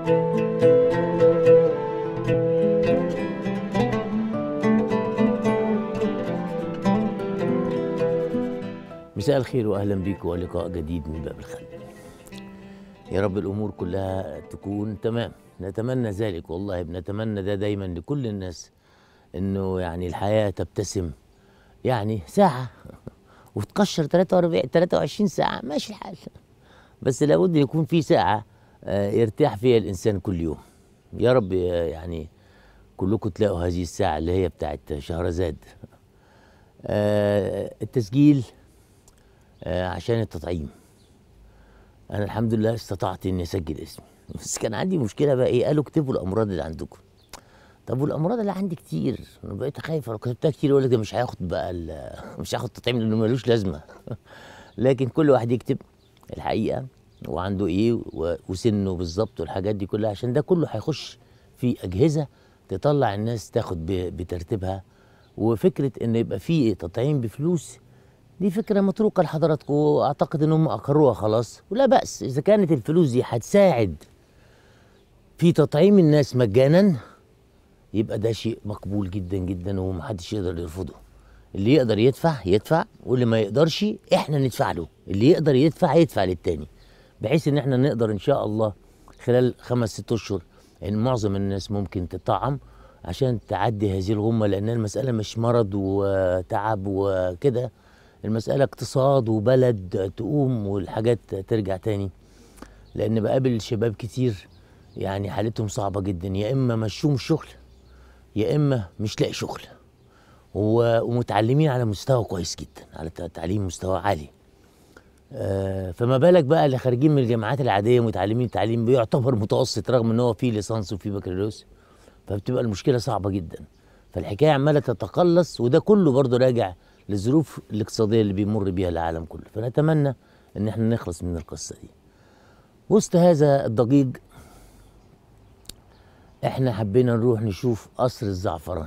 مساء الخير واهلا بيكم ولقاء جديد من باب الخلق يا رب الامور كلها تكون تمام نتمنى ذلك والله بنتمنى ده دايما لكل الناس انه يعني الحياه تبتسم يعني ساعه وتكشر 43 23 ساعه ماشي الحال بس لابد يكون في ساعه آه، يرتاح فيها الانسان كل يوم يا رب آه، يعني كلكم تلاقوا هذه الساعه اللي هي بتاعت شهرزاد آه، التسجيل آه، عشان التطعيم انا الحمد لله استطعت اني اسجل اسمي بس كان عندي مشكله بقى ايه قالوا اكتبوا الامراض اللي عندكم طب والامراض اللي عندي كتير انا بقيت خايف لو كتبتها كتير يقول لك ده مش هياخد بقى ال- مش هياخد تطعيم لانه ملوش لازمه لكن كل واحد يكتب الحقيقه وعنده ايه و- وسنه بالظبط والحاجات دي كلها عشان ده كله هيخش في اجهزه تطلع الناس تاخد ب- بترتيبها وفكره ان يبقى في تطعيم بفلوس دي فكرة متروكة لحضراتكم أعتقد إنهم أقروها خلاص ولا بأس إذا كانت الفلوس دي هتساعد في تطعيم الناس مجانا يبقى ده شيء مقبول جدا جدا ومحدش يقدر يرفضه اللي يقدر يدفع يدفع واللي ما يقدرش احنا ندفع له اللي يقدر يدفع يدفع للتاني بحيث ان احنا نقدر ان شاء الله خلال خمس ست اشهر ان معظم الناس ممكن تطعم عشان تعدي هذه الغمه لان المساله مش مرض وتعب وكده المساله اقتصاد وبلد تقوم والحاجات ترجع تاني لان بقابل شباب كتير يعني حالتهم صعبه جدا يا اما مشوهم شغل يا اما مش لاقي شغل و- ومتعلمين على مستوى كويس جدا على ت- تعليم مستوى عالي آه، فما بالك بقى اللي خارجين من الجامعات العاديه متعلمين تعليم بيعتبر متوسط رغم ان هو فيه ليسانس وفيه بكالوريوس فبتبقى المشكله صعبه جدا فالحكايه عماله تتقلص وده كله برضه راجع للظروف الاقتصاديه اللي بيمر بيها العالم كله فنتمنى ان احنا نخلص من القصه دي وسط هذا الضجيج احنا حبينا نروح نشوف قصر الزعفران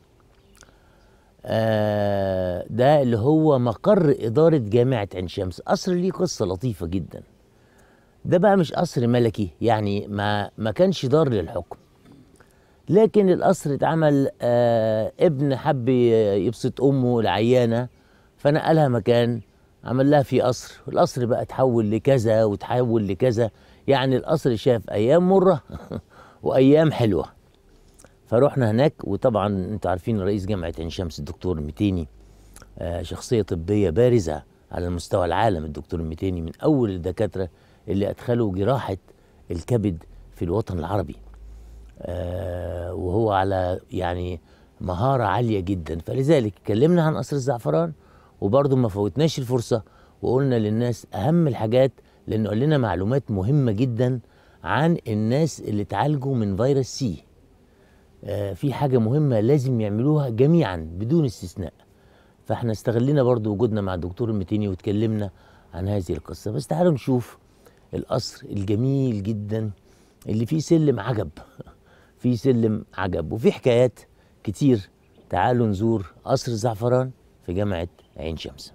آه ده اللي هو مقر إدارة جامعة عين شمس قصر ليه قصة لطيفة جدا ده بقى مش قصر ملكي يعني ما ما كانش دار للحكم لكن القصر اتعمل آه ابن حب يبسط امه العيانه فنقلها مكان عمل لها في قصر والقصر بقى اتحول لكذا وتحول لكذا يعني القصر شاف ايام مره وايام حلوه فروحنا هناك وطبعا انتوا عارفين رئيس جامعه عين شمس الدكتور المتيني آه شخصيه طبيه بارزه على مستوى العالم الدكتور المتيني من اول الدكاتره اللي ادخلوا جراحه الكبد في الوطن العربي آه، وهو على يعني مهارة عالية جدا فلذلك اتكلمنا عن قصر الزعفران وبرضه ما فوتناش الفرصة وقلنا للناس أهم الحاجات لأنه قال لنا معلومات مهمة جدا عن الناس اللي اتعالجوا من فيروس سي آه، في حاجة مهمة لازم يعملوها جميعا بدون استثناء فاحنا استغلينا برضو وجودنا مع الدكتور المتيني واتكلمنا عن هذه القصة بس تعالوا نشوف القصر الجميل جدا اللي فيه سلم عجب فيه سلم عجب وفي حكايات كتير تعالوا نزور قصر الزعفران في جامعة عين شمس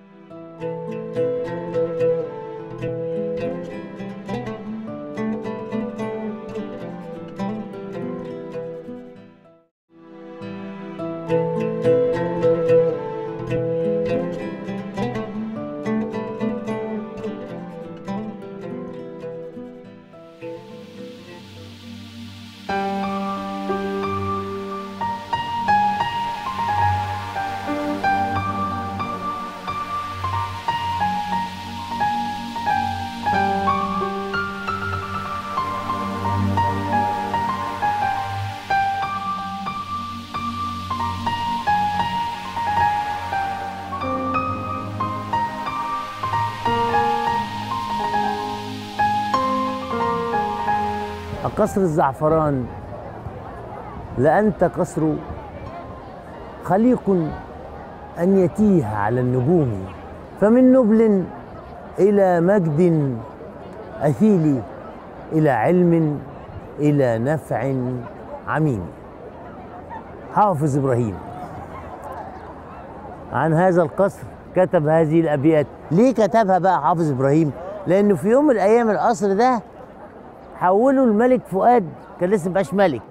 قصر الزعفران لأنت قصر خليق أن يتيه على النجوم فمن نبل إلى مجد أثيل إلى علم إلى نفع عميم حافظ إبراهيم عن هذا القصر كتب هذه الأبيات ليه كتبها بقى حافظ إبراهيم لأنه في يوم من الأيام القصر ده حولوا الملك فؤاد كان لسه مبقاش ملك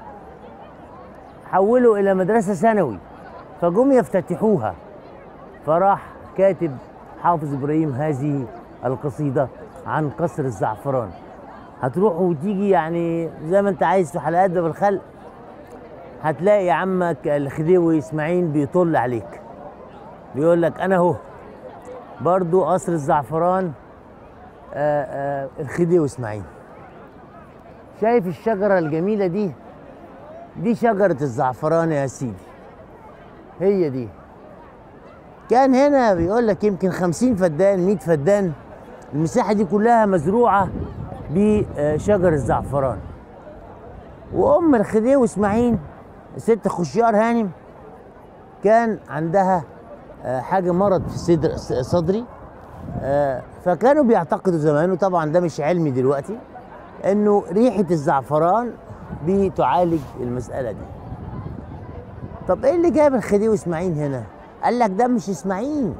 حولوا الى مدرسه ثانوي فجم يفتتحوها فراح كاتب حافظ ابراهيم هذه القصيده عن قصر الزعفران هتروح وتيجي يعني زي ما انت عايز في حلقات ده بالخلق هتلاقي عمك الخديوي اسماعيل بيطل عليك بيقول لك انا اهو برضو قصر الزعفران آآ آآ الخديوي اسماعيل شايف الشجره الجميله دي دي شجره الزعفران يا سيدي هي دي كان هنا بيقول لك يمكن 50 فدان 100 فدان المساحه دي كلها مزروعه بشجر الزعفران وام الخديوي اسماعيل ست خشيار هانم كان عندها آه، حاجه مرض في صدر صدري آه، فكانوا بيعتقدوا زمان وطبعا ده مش علمي دلوقتي انه ريحه الزعفران بتعالج المساله دي طب ايه اللي جاب الخديوي اسماعيل هنا قال لك ده مش اسماعيل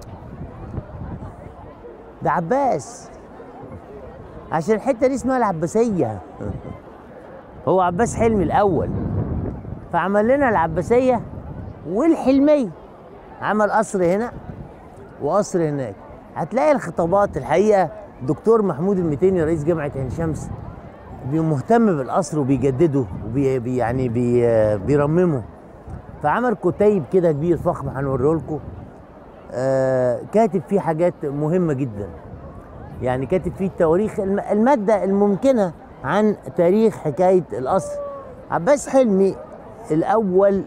ده عباس عشان الحته دي اسمها العباسيه هو عباس حلمي الاول فعمل لنا العباسيه والحلميه عمل قصر هنا وقصر هناك هتلاقي الخطابات الحقيقه دكتور محمود المتيني رئيس جامعه عين شمس بي- مهتم بالقصر وبيجدده وبي بي- يعني بي بيرممه فعمل كتيب كده كبير فخم هنوريه لكم آه كاتب فيه حاجات مهمه جدا يعني كاتب فيه التواريخ الم- الماده الممكنه عن تاريخ حكايه القصر عباس حلمي الاول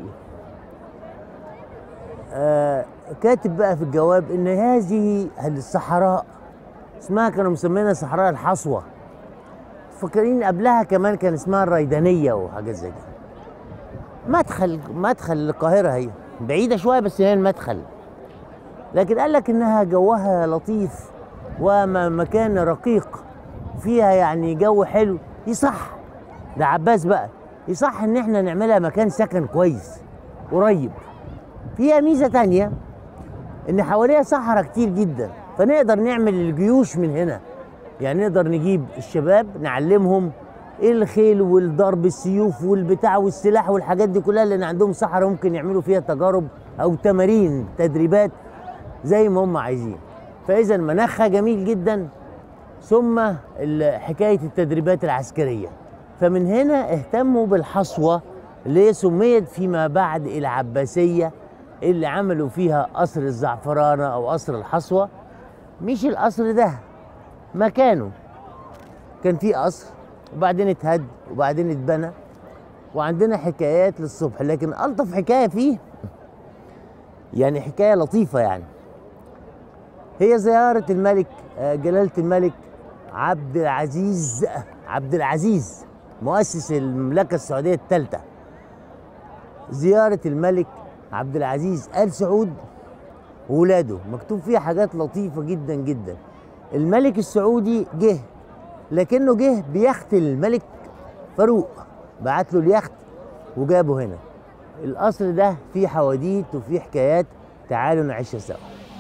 آه كاتب بقى في الجواب ان هذه الصحراء اسمها كانوا مسمينها صحراء الحصوه فاكرين قبلها كمان كان اسمها الريدانيه وحاجات زي كده مدخل مدخل للقاهره هي بعيده شويه بس هي المدخل لكن قال لك انها جوها لطيف ومكان رقيق فيها يعني جو حلو يصح ده عباس بقى يصح ان احنا نعملها مكان سكن كويس قريب فيها ميزه تانية ان حواليها صحراء كتير جدا فنقدر نعمل الجيوش من هنا يعني نقدر نجيب الشباب نعلمهم الخيل والضرب السيوف والبتاع والسلاح والحاجات دي كلها لان عندهم صحراء ممكن يعملوا فيها تجارب او تمارين تدريبات زي ما هم عايزين فاذا مناخها جميل جدا ثم ال- حكايه التدريبات العسكريه فمن هنا اهتموا بالحصوه اللي هي سميت فيما بعد العباسيه اللي عملوا فيها قصر الزعفرانه او قصر الحصوه مش القصر ده مكانه كان في قصر وبعدين اتهد وبعدين اتبنى وعندنا حكايات للصبح لكن الطف حكايه فيه يعني حكايه لطيفه يعني هي زياره الملك آه، جلاله الملك عبد العزيز عبد العزيز مؤسس المملكه السعوديه الثالثه زياره الملك عبد العزيز ال سعود وولاده مكتوب فيها حاجات لطيفه جدا جدا الملك السعودي جه لكنه جه بيخت الملك فاروق بعت له اليخت وجابه هنا القصر ده فيه حواديت وفيه حكايات تعالوا نعيشها سوا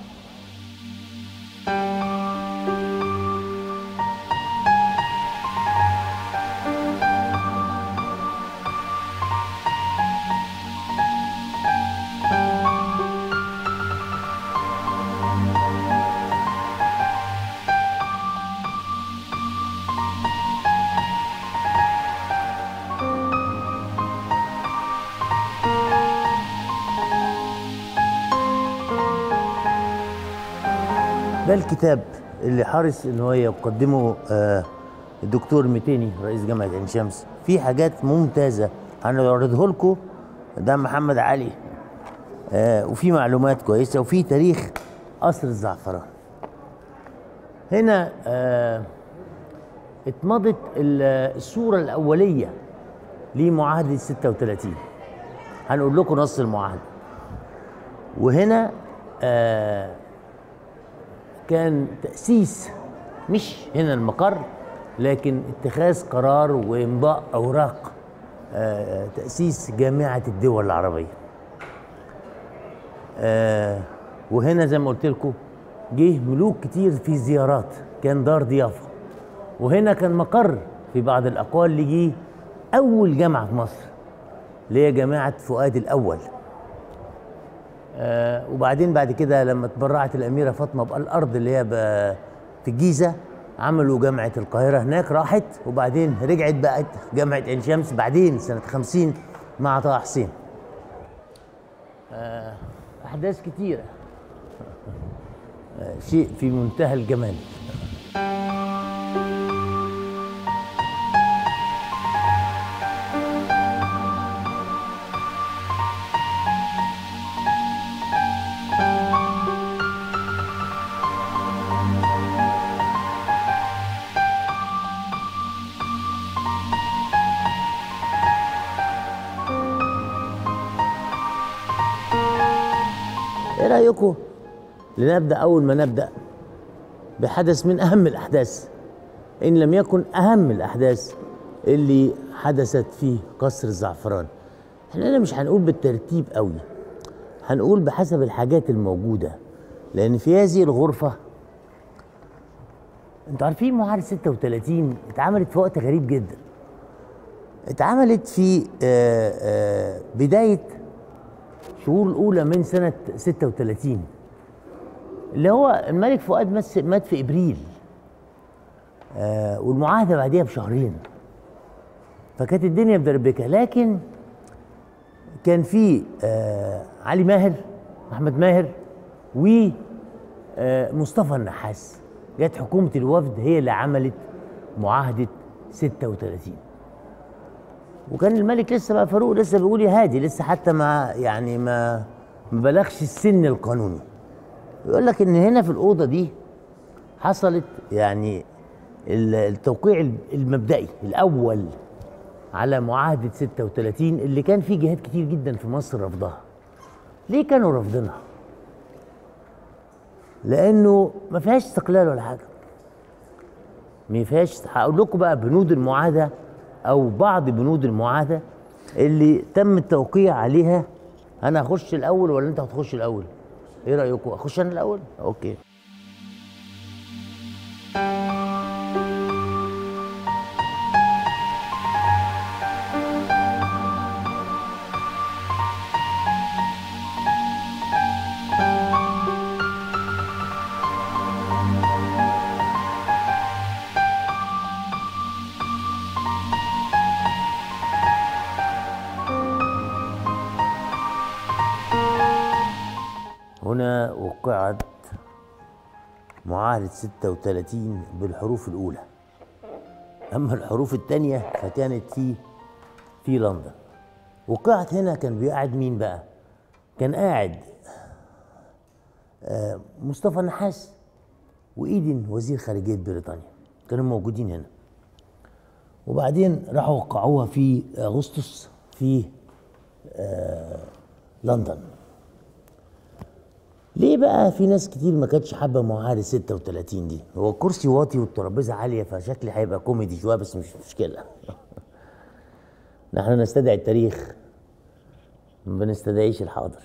ده الكتاب اللي حرص ان هو يقدمه آه، الدكتور متيني رئيس جامعه عين شمس في حاجات ممتازه هنعرضه لكم ده محمد علي آه، وفي معلومات كويسه وفي تاريخ قصر الزعفران هنا آه، اتمضت ال- الصوره الاوليه لمعاهده 36 هنقول لكم نص المعاهده وهنا آه كان تأسيس مش هنا المقر لكن اتخاذ قرار وإمضاء أوراق آه، تأسيس جامعة الدول العربية آه، وهنا زي ما قلت لكم جه ملوك كتير في زيارات كان دار ضيافة وهنا كان مقر في بعض الاقوال اللي جه اول جامعه في مصر اللي هي جامعه فؤاد الاول آه وبعدين بعد كده لما تبرعت الاميره فاطمه بالارض اللي هي ب- في الجيزه عملوا جامعه القاهره هناك راحت وبعدين رجعت بقت جامعه عين شمس بعدين سنه 50 مع طه حسين آه احداث كتيره آه شيء في منتهى الجمال ايه رايكم لنبدا اول ما نبدا بحدث من اهم الاحداث ان لم يكن اهم الاحداث اللي حدثت في قصر الزعفران احنا هنا مش هنقول بالترتيب قوي هنقول بحسب الحاجات الموجوده لان في هذه الغرفه انتوا عارفين معاهده 36 اتعملت في وقت غريب جدا اتعملت في آه، آه، بدايه الشهور الاولى من سنه 36 اللي هو الملك فؤاد مس- مات في ابريل آه والمعاهده بعديها بشهرين فكانت الدنيا مدربكه لكن كان في آه علي ماهر احمد ماهر و آه مصطفى النحاس جت حكومه الوفد هي اللي عملت معاهده 36 وكان الملك لسه بقى فاروق لسه بيقول يا هادي لسه حتى ما يعني ما ما بلغش السن القانوني يقول لك ان هنا في الاوضه دي حصلت يعني ال- التوقيع المبدئي الاول على معاهده 36 اللي كان في جهات كتير جدا في مصر رفضها ليه كانوا رافضينها لانه ما فيهاش استقلال ولا حاجه ما فيهاش هقول لكم بقى بنود المعاهده او بعض بنود المعاهده اللي تم التوقيع عليها انا هخش الاول ولا انت هتخش الاول ايه رايكم اخش انا الاول اوكي هنا وقعت معاهدة 36 بالحروف الأولى أما الحروف الثانية فكانت في في لندن وقعت هنا كان بيقعد مين بقى؟ كان قاعد آه، مصطفى النحاس وإيدن وزير خارجية بريطانيا كانوا موجودين هنا وبعدين راحوا وقعوها في أغسطس في آه، لندن ليه بقى في ناس كتير ما كانتش حابه معاهده 36 دي هو الكرسي واطي والترابيزه عاليه فشكلي هيبقى كوميدي شويه بس مش مشكله نحن نستدعي التاريخ ما بنستدعيش الحاضر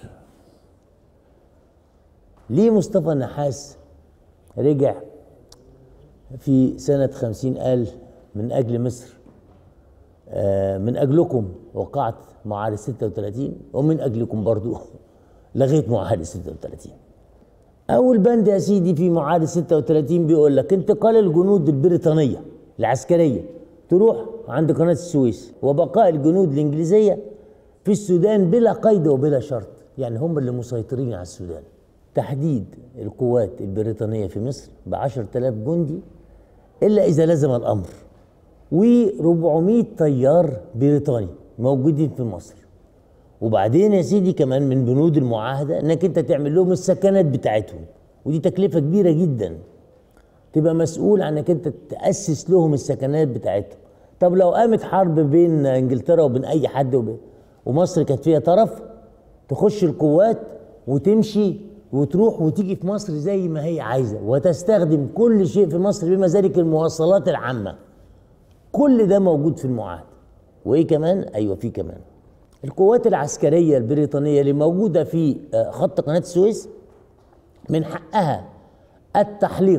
ليه مصطفى النحاس رجع في سنة خمسين قال من أجل مصر آه، من أجلكم وقعت معاهدة 36 ومن أجلكم برضو لغيت معاهدة 36 أول بند يا سيدي في معاهدة 36 بيقول لك انتقال الجنود البريطانية العسكرية تروح عند قناة السويس وبقاء الجنود الإنجليزية في السودان بلا قيد وبلا شرط يعني هم اللي مسيطرين على السودان تحديد القوات البريطانية في مصر ب 10000 جندي إلا إذا لزم الأمر و400 طيار بريطاني موجودين في مصر وبعدين يا سيدي كمان من بنود المعاهده انك انت تعمل لهم السكنات بتاعتهم ودي تكلفه كبيره جدا تبقى مسؤول عن انك انت تاسس لهم السكنات بتاعتهم طب لو قامت حرب بين انجلترا وبين اي حد وبين ومصر كانت فيها طرف تخش القوات وتمشي وتروح وتيجي في مصر زي ما هي عايزه وتستخدم كل شيء في مصر بما ذلك المواصلات العامه كل ده موجود في المعاهده وايه كمان ايوه في كمان القوات العسكريه البريطانيه اللي موجوده في آه، خط قناه السويس من حقها التحليق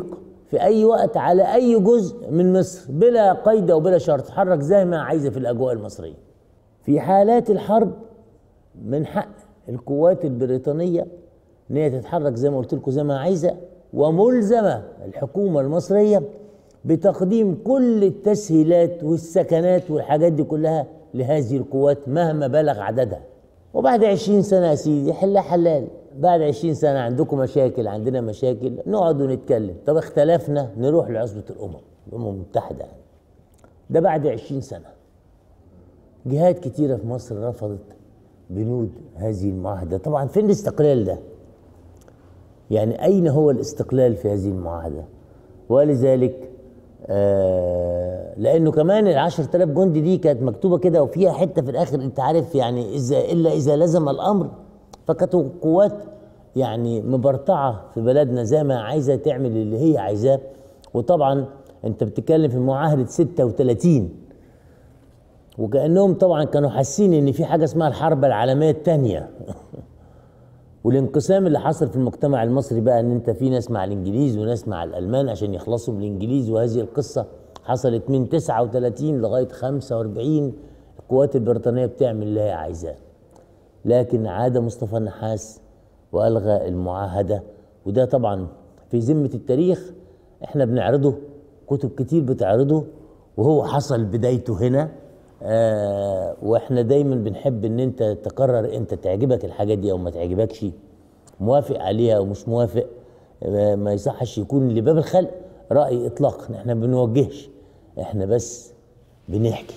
في اي وقت على اي جزء من مصر بلا قيد وبلا شرط تتحرك زي ما عايزه في الاجواء المصريه في حالات الحرب من حق القوات البريطانيه ان هي تتحرك زي ما قلت لكم زي ما عايزه وملزمه الحكومه المصريه بتقديم كل التسهيلات والسكنات والحاجات دي كلها لهذه القوات مهما بلغ عددها وبعد عشرين سنة يا سيدي حلها حلال بعد عشرين سنة عندكم مشاكل عندنا مشاكل نقعد ونتكلم طب اختلفنا نروح لعصبة الأمم الأمم المتحدة يعني. ده بعد عشرين سنة جهات كتيرة في مصر رفضت بنود هذه المعاهدة طبعا فين الاستقلال ده يعني أين هو الاستقلال في هذه المعاهدة ولذلك آه لانه كمان ال 10000 جندي دي كانت مكتوبه كده وفيها حته في الاخر انت عارف يعني اذا الا اذا لزم الامر فكانت قوات يعني مبرطعه في بلدنا زي ما عايزه تعمل اللي هي عايزاه وطبعا انت بتتكلم في معاهده 36 وكانهم طبعا كانوا حاسين ان في حاجه اسمها الحرب العالميه الثانيه والانقسام اللي حصل في المجتمع المصري بقى ان انت في ناس مع الانجليز وناس مع الالمان عشان يخلصوا من الانجليز وهذه القصه حصلت من 39 لغايه 45 القوات البريطانيه بتعمل اللي هي عايزاه لكن عاد مصطفى النحاس والغى المعاهده وده طبعا في ذمه التاريخ احنا بنعرضه كتب كتير بتعرضه وهو حصل بدايته هنا آه واحنا دايما بنحب ان انت تقرر انت تعجبك الحاجات دي او ما تعجبكش موافق عليها او مش موافق آه ما يصحش يكون لباب الخلق راي اطلاق احنا ما بنوجهش احنا بس بنحكي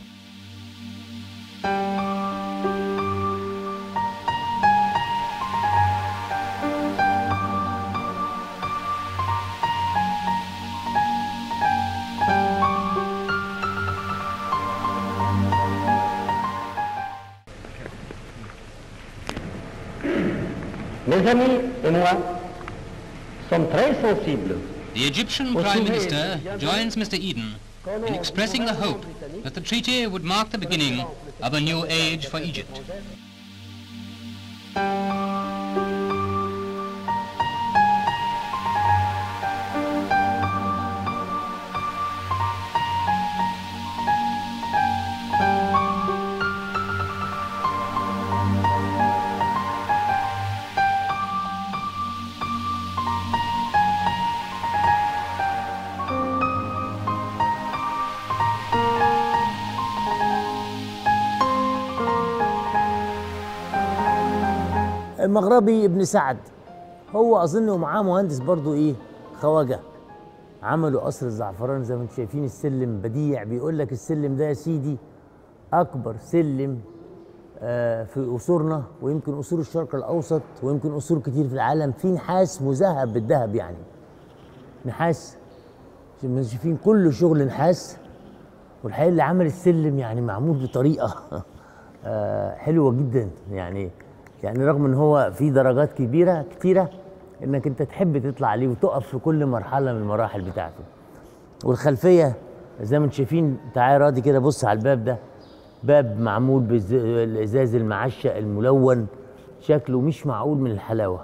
Mes amis et moi sommes très sensibles The Egyptian Prime Minister joins Mr. Eden in expressing the hope that the treaty would mark the beginning of a new age for Egypt. المغربي ابن سعد هو اظن ومعاه مهندس برضو ايه خواجه عملوا قصر الزعفران زي ما انتم شايفين السلم بديع بيقول لك السلم ده يا سيدي اكبر سلم آه، في قصورنا ويمكن قصور الشرق الاوسط ويمكن قصور كتير في العالم في نحاس مذهب بالذهب يعني نحاس شايفين- شايفين كله شغل نحاس والحقيقه اللي عمل السلم يعني معمول بطريقه آه، حلوه جدا يعني يعني رغم ان هو في درجات كبيره كتيره انك انت تحب تطلع عليه وتقف في كل مرحله من المراحل بتاعته والخلفيه زي ما انتم شايفين تعالى راضي كده بص على الباب ده باب معمول بالازاز المعشق الملون شكله مش معقول من الحلاوه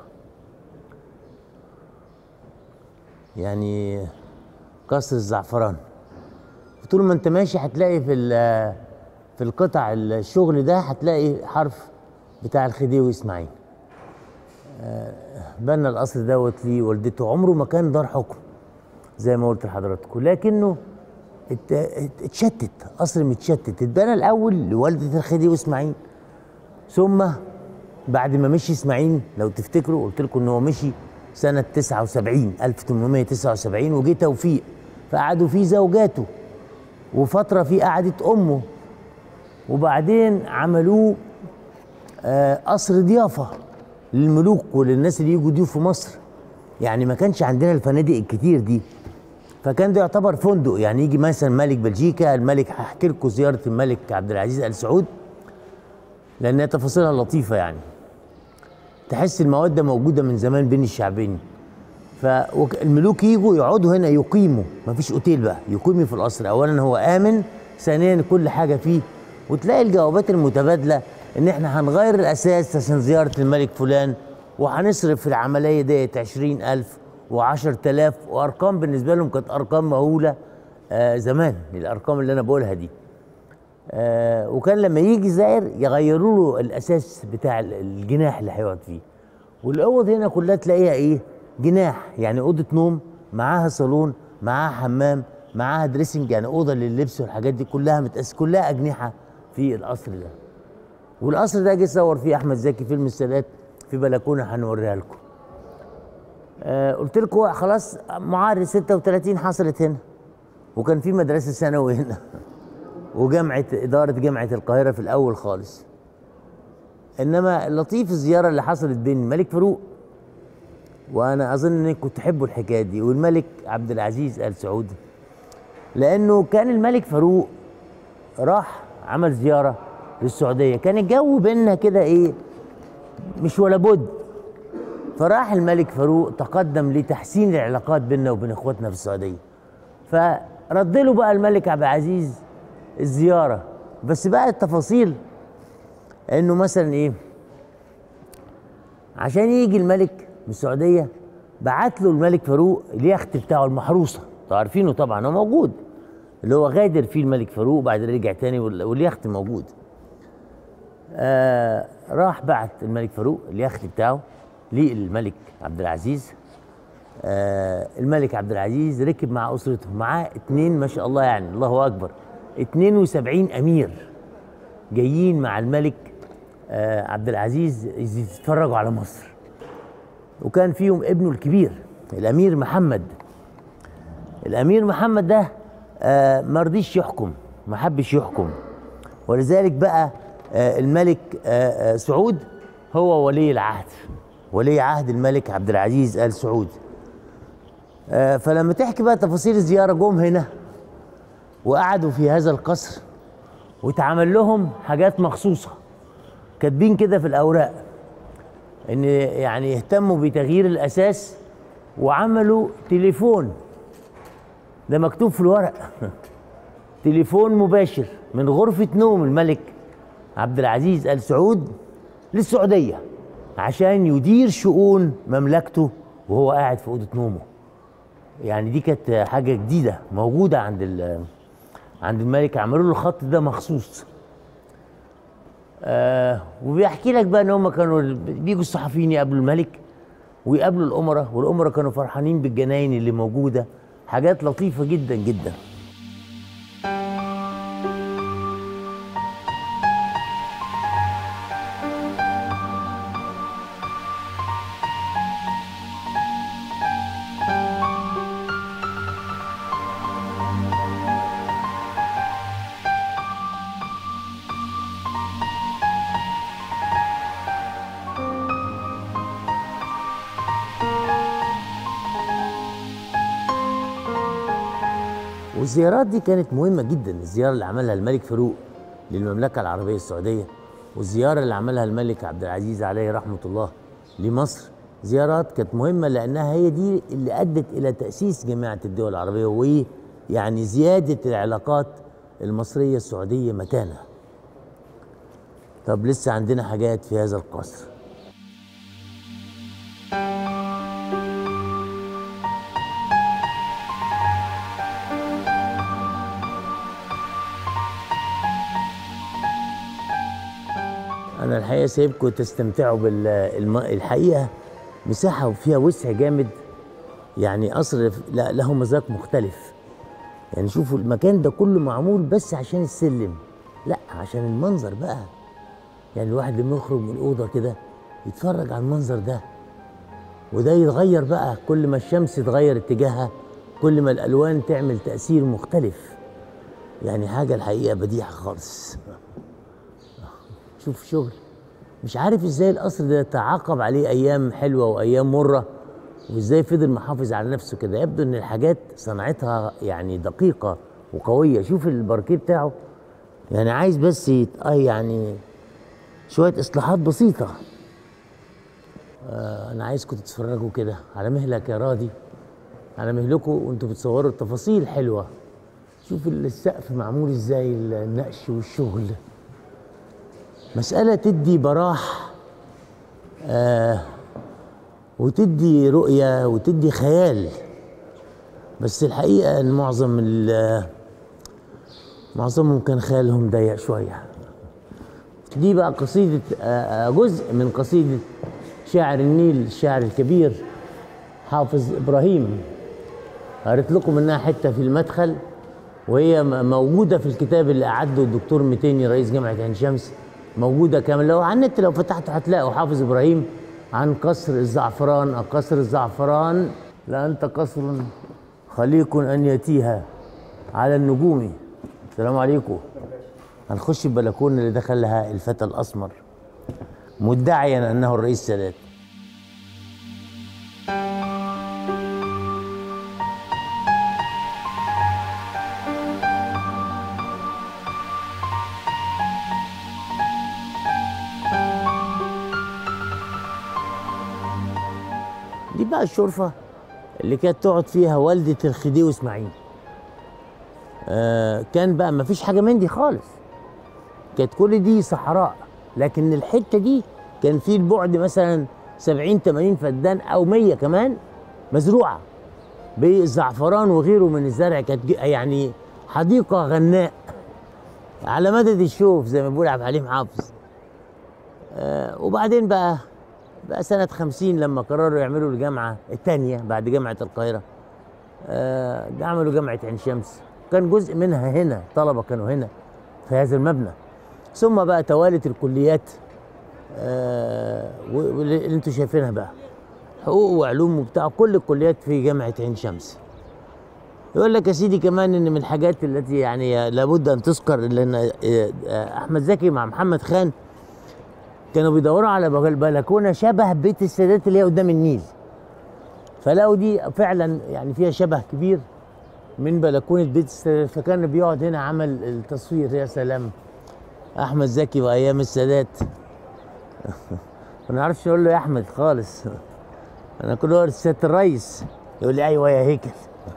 يعني قصر الزعفران طول ما انت ماشي هتلاقي في ال- في القطع الشغل ده هتلاقي حرف بتاع الخديوي اسماعيل آه، بنى القصر دوت ليه والدته عمره ما كان دار حكم زي ما قلت لحضراتكم لكنه ات- ات- اتشتت قصر متشتت اتبنى الاول لوالده الخديوي اسماعيل ثم بعد ما مشي اسماعيل لو تفتكروا قلت لكم ان هو مشي سنه 79 1879 وجه توفيق فقعدوا فيه زوجاته وفتره فيه قعدت امه وبعدين عملوه آه، قصر ضيافه للملوك وللناس اللي يجوا ضيوف في مصر يعني ما كانش عندنا الفنادق الكتير دي فكان ده يعتبر فندق يعني يجي مثلا ملك بلجيكا الملك هحكي لكم زياره الملك عبد العزيز ال سعود لانها تفاصيلها لطيفه يعني تحس المواد موجوده من زمان بين الشعبين فالملوك يجوا يقعدوا هنا يقيموا مفيش اوتيل بقى يقيموا في القصر اولا هو امن ثانيا كل حاجه فيه وتلاقي الجوابات المتبادله ان احنا هنغير الاساس عشان زياره الملك فلان وهنصرف في العمليه ديت عشرين ألف و10000 وارقام بالنسبه لهم كانت ارقام مهوله آه زمان الارقام اللي انا بقولها دي آه وكان لما يجي زائر يغيروا له الاساس بتاع ال- الجناح اللي هيقعد فيه والاوض هنا كلها تلاقيها ايه جناح يعني اوضه نوم معاها صالون معاها حمام معاها دريسنج يعني اوضه لللبس والحاجات دي كلها متأس كلها اجنحه في القصر ده والقصر ده جه صور فيه احمد زكي فيلم السادات في بلكونه هنوريها لكم آه قلت لكم خلاص معارض 36 حصلت هنا وكان في مدرسه ثانوي هنا وجامعه اداره جامعه القاهره في الاول خالص انما اللطيف الزياره اللي حصلت بين الملك فاروق وانا اظن انكم تحبوا الحكايه دي والملك عبد العزيز ال سعود لانه كان الملك فاروق راح عمل زياره للسعوديه كان الجو بينا كده ايه مش ولا بد فراح الملك فاروق تقدم لتحسين العلاقات بيننا وبين اخواتنا في السعوديه فرد له بقى الملك عبد العزيز الزياره بس بقى التفاصيل انه مثلا ايه عشان يجي الملك من السعوديه بعت له الملك فاروق اليخت بتاعه المحروسه انتوا عارفينه طبعا هو موجود اللي هو غادر فيه الملك فاروق وبعدين رجع تاني وال- واليخت موجود آه راح بعت الملك فاروق اليخت بتاعه للملك عبد العزيز آه الملك عبد العزيز ركب مع اسرته معاه اتنين ما شاء الله يعني الله اكبر 72 امير جايين مع الملك آه عبد العزيز يتفرجوا على مصر وكان فيهم ابنه الكبير الامير محمد الامير محمد ده آه ما رضيش يحكم ما حبش يحكم ولذلك بقى آه الملك آه آه سعود هو ولي العهد ولي عهد الملك عبد العزيز ال سعود آه فلما تحكي بقى تفاصيل الزياره جم هنا وقعدوا في هذا القصر واتعمل لهم حاجات مخصوصه كاتبين كده في الاوراق ان يعني يهتموا بتغيير الاساس وعملوا تليفون ده مكتوب في الورق تليفون مباشر من غرفة نوم الملك عبد العزيز آل سعود للسعودية عشان يدير شؤون مملكته وهو قاعد في أوضة نومه يعني دي كانت حاجة جديدة موجودة عند ال- عند الملك عملوا له الخط ده مخصوص آه وبيحكي لك بقى ان هم كانوا بيجوا الصحفيين يقابلوا الملك ويقابلوا الامراء والامراء كانوا فرحانين بالجناين اللي موجوده حاجات لطيفه جدا جدا والزيارات دي كانت مهمة جدا الزيارة اللي عملها الملك فاروق للمملكة العربية السعودية والزيارة اللي عملها الملك عبد العزيز عليه رحمة الله لمصر زيارات كانت مهمة لأنها هي دي اللي أدت إلى تأسيس جامعة الدول العربية وهي يعني زيادة العلاقات المصرية السعودية متانة طب لسه عندنا حاجات في هذا القصر انا الحقيقه سايبكم تستمتعوا بالحقيقه مساحه فيها وسع جامد يعني قصر لا- له مذاق مختلف يعني شوفوا المكان ده كله معمول بس عشان السلم لا عشان المنظر بقى يعني الواحد لما يخرج من الاوضه كده يتفرج على المنظر ده وده يتغير بقى كل ما الشمس تغير اتجاهها كل ما الالوان تعمل تاثير مختلف يعني حاجه الحقيقه بديعه خالص شوف شغل مش عارف ازاي القصر ده تعاقب عليه ايام حلوه وايام مره وازاي فضل محافظ على نفسه كده يبدو ان الحاجات صنعتها يعني دقيقه وقويه شوف الباركيه بتاعه يعني عايز بس يت... آه يعني شويه اصلاحات بسيطه آه انا عايزكم تتفرجوا كده على مهلك يا راضي على مهلكم وانتوا بتصوروا التفاصيل حلوه شوف السقف معمول ازاي النقش والشغل مسألة تدي براح آه وتدي رؤية وتدي خيال بس الحقيقة ان معظم ال- معظمهم كان خيالهم ضيق شوية دي بقى قصيدة آه، آه، جزء من قصيدة شاعر النيل الشاعر الكبير حافظ إبراهيم قريت لكم منها حتة في المدخل وهي م- موجودة في الكتاب اللي أعده الدكتور متيني رئيس جامعة عين شمس موجودة كامل لو على النت لو فتحته هتلاقوا حافظ إبراهيم عن قصر الزعفران قصر الزعفران لأنت قصر خليق أن يتيها على النجوم السلام عليكم هنخش البلكونة اللي دخلها الفتى الأسمر مدعيا أنه الرئيس السادات دي بقى الشرفة اللي كانت تقعد فيها والدة الخديوي اسماعيل آه كان بقى ما فيش حاجة من دي خالص كانت كل دي صحراء لكن الحتة دي كان في البعد مثلا 70 80 فدان او 100 كمان مزروعة بالزعفران وغيره من الزرع كانت ج- يعني حديقة غناء على مدد الشوف زي ما بيقول عبد الحليم حافظ آه وبعدين بقى بقى سنة 50 لما قرروا يعملوا الجامعة الثانية بعد جامعة القاهرة آه عملوا جامعة عين شمس كان جزء منها هنا طلبة كانوا هنا في هذا المبنى ثم بقى توالت الكليات آه و- واللي انتوا شايفينها بقى حقوق وعلوم وبتاع كل الكليات في جامعة عين شمس يقول لك يا سيدي كمان ان من الحاجات التي يعني لابد ان تذكر لان آه، آه، احمد زكي مع محمد خان كانوا بيدوروا على بل- بلكونه شبه بيت السادات اللي هي قدام النيل فلقوا دي فعلا يعني فيها شبه كبير من بلكونه بيت السادات فكان بيقعد هنا عمل التصوير يا سلام احمد زكي وايام السادات ما نعرفش نقول له يا احمد خالص انا كل وقت سياده الريس يقول لي ايوه يا هيكل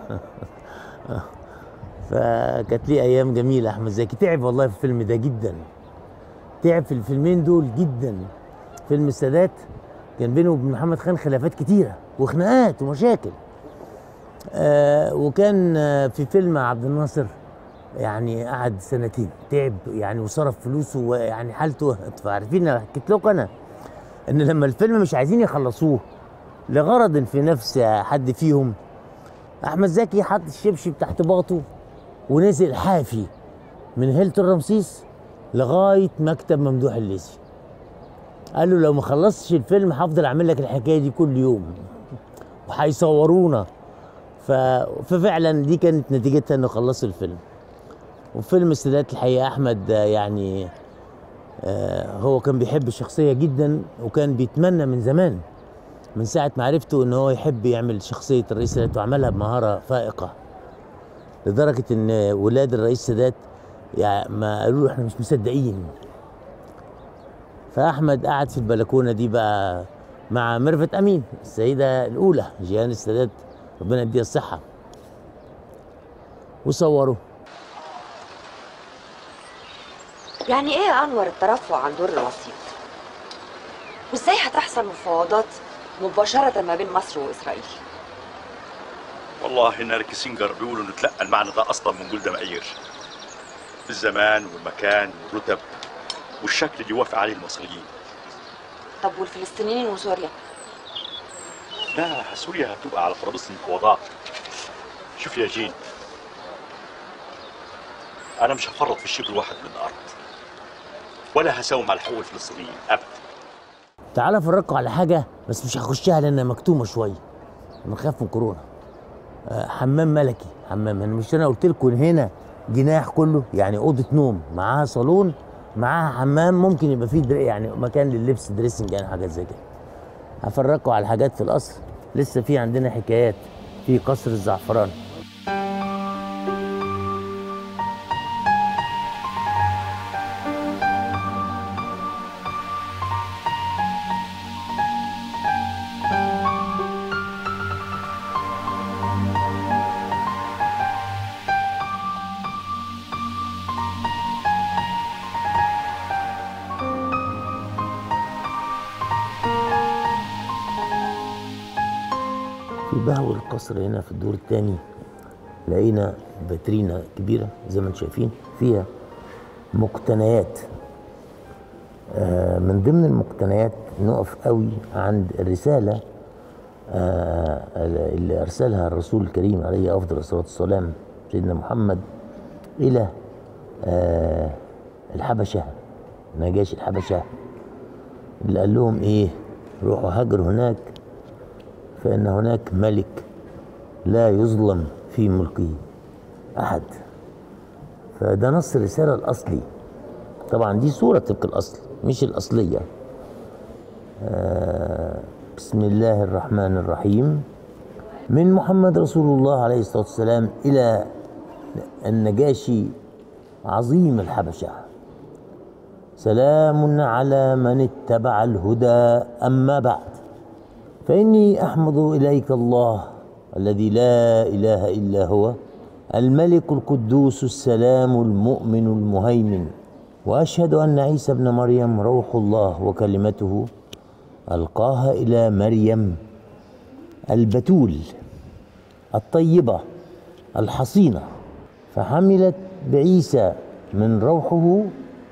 فكانت لي ايام جميله احمد زكي تعب والله في الفيلم ده جدا تعب في الفيلمين دول جدا فيلم السادات كان بينه وبين محمد خان خلافات كتيره وخناقات ومشاكل آه وكان آه في فيلم عبد الناصر يعني قعد سنتين تعب يعني وصرف فلوسه ويعني حالته انتوا عارفين أنا حكيت لكم انا ان لما الفيلم مش عايزين يخلصوه لغرض في نفس حد فيهم احمد زكي حط الشبشب تحت باطه ونزل حافي من هيلتون رمسيس لغايه مكتب ممدوح الليثي قال له لو ما خلصتش الفيلم هفضل اعمل لك الحكايه دي كل يوم وهيصورونا ف... ففعلا دي كانت نتيجتها انه خلصوا الفيلم وفيلم السادات الحقيقه احمد آه، يعني آه، هو كان بيحب الشخصيه جدا وكان بيتمنى من زمان من ساعه ما عرفته ان هو يحب يعمل شخصيه الرئيس السادات وعملها بمهاره فائقه لدرجه ان ولاد الرئيس السادات يعني ما قالوا له احنا مش مصدقين فاحمد قعد في البلكونه دي بقى مع ميرفت امين السيده الاولى جيهان السادات ربنا يديها الصحه وصوروا يعني ايه يا انور الترفع عن دور الوسيط وازاي هتحصل مفاوضات مباشرة ما بين مصر واسرائيل والله نار كيسنجر بيقولوا انه تلقى المعنى ده اصلا من جولدا مائير الزمان والمكان والرتب والشكل اللي يوافق عليه المصريين طب والفلسطينيين وسوريا لا سوريا هتبقى على ترابيزه المفاوضات شوف يا جين انا مش هفرط في الشبر واحد من الارض ولا هساوم على حقوق الفلسطينيين ابدا تعال افرجكم على حاجه بس مش هخشها لانها مكتومه شويه بنخاف من كورونا آه، حمام ملكي حمام انا مش انا قلت لكم هنا جناح كله يعني اوضه نوم معاها صالون معاها حمام ممكن يبقى فيه در... يعني مكان لللبس دريسنج يعني حاجات زي كده هفرجكم على حاجات في القصر لسه في عندنا حكايات في قصر الزعفران بهو القصر هنا في الدور الثاني لقينا فاترينا كبيره زي ما انتم شايفين فيها مقتنيات آه، من ضمن المقتنيات نقف قوي عند الرساله آه، اللي ارسلها الرسول الكريم عليه افضل الصلاه والسلام سيدنا محمد الى آه، الحبشه نجاش الحبشه اللي قال لهم ايه روحوا هاجروا هناك فان هناك ملك لا يظلم في ملكه احد فده نص الرساله الاصلي طبعا دي صوره طبق الاصل مش الاصليه آه بسم الله الرحمن الرحيم من محمد رسول الله عليه الصلاه والسلام الى النجاشي عظيم الحبشه سلام على من اتبع الهدى اما بعد فاني احمد اليك الله الذي لا اله الا هو الملك القدوس السلام المؤمن المهيمن واشهد ان عيسى ابن مريم روح الله وكلمته القاها الى مريم البتول الطيبه الحصينه فحملت بعيسى من روحه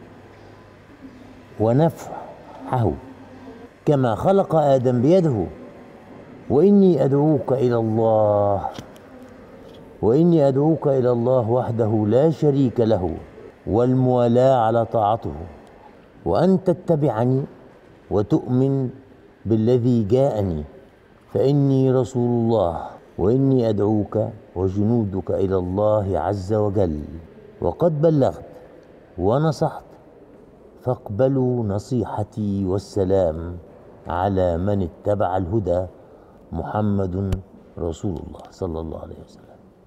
ونفحه كما خلق ادم بيده واني ادعوك الى الله واني ادعوك الى الله وحده لا شريك له والموالاه على طاعته وان تتبعني وتؤمن بالذي جاءني فاني رسول الله واني ادعوك وجنودك الى الله عز وجل وقد بلغت ونصحت فاقبلوا نصيحتي والسلام على من اتبع الهدى محمد رسول الله صلى الله عليه وسلم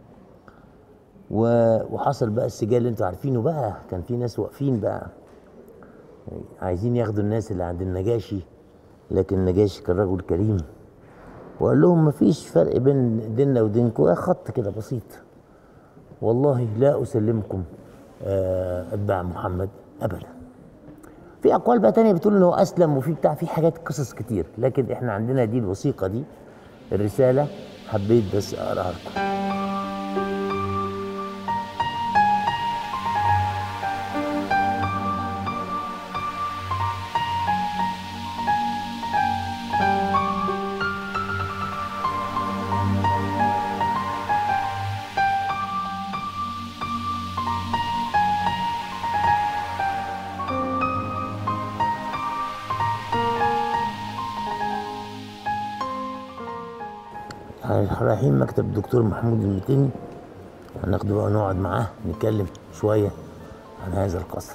وحصل بقى السجال اللي انتوا عارفينه بقى كان في ناس واقفين بقى عايزين ياخدوا الناس اللي عند النجاشي لكن النجاشي كان رجل كريم وقال لهم مفيش فرق بين ديننا ودينكم خط كده بسيط والله لا اسلمكم اتباع محمد ابدا في اقوال بقى تانية بتقول ان هو اسلم وفي بتاع في حاجات قصص كتير لكن احنا عندنا دي الوثيقه دي الرساله حبيت بس اقراها لكم رايحين مكتب الدكتور محمود المتيني هناخده بقى نقعد معاه نتكلم شويه عن هذا القصر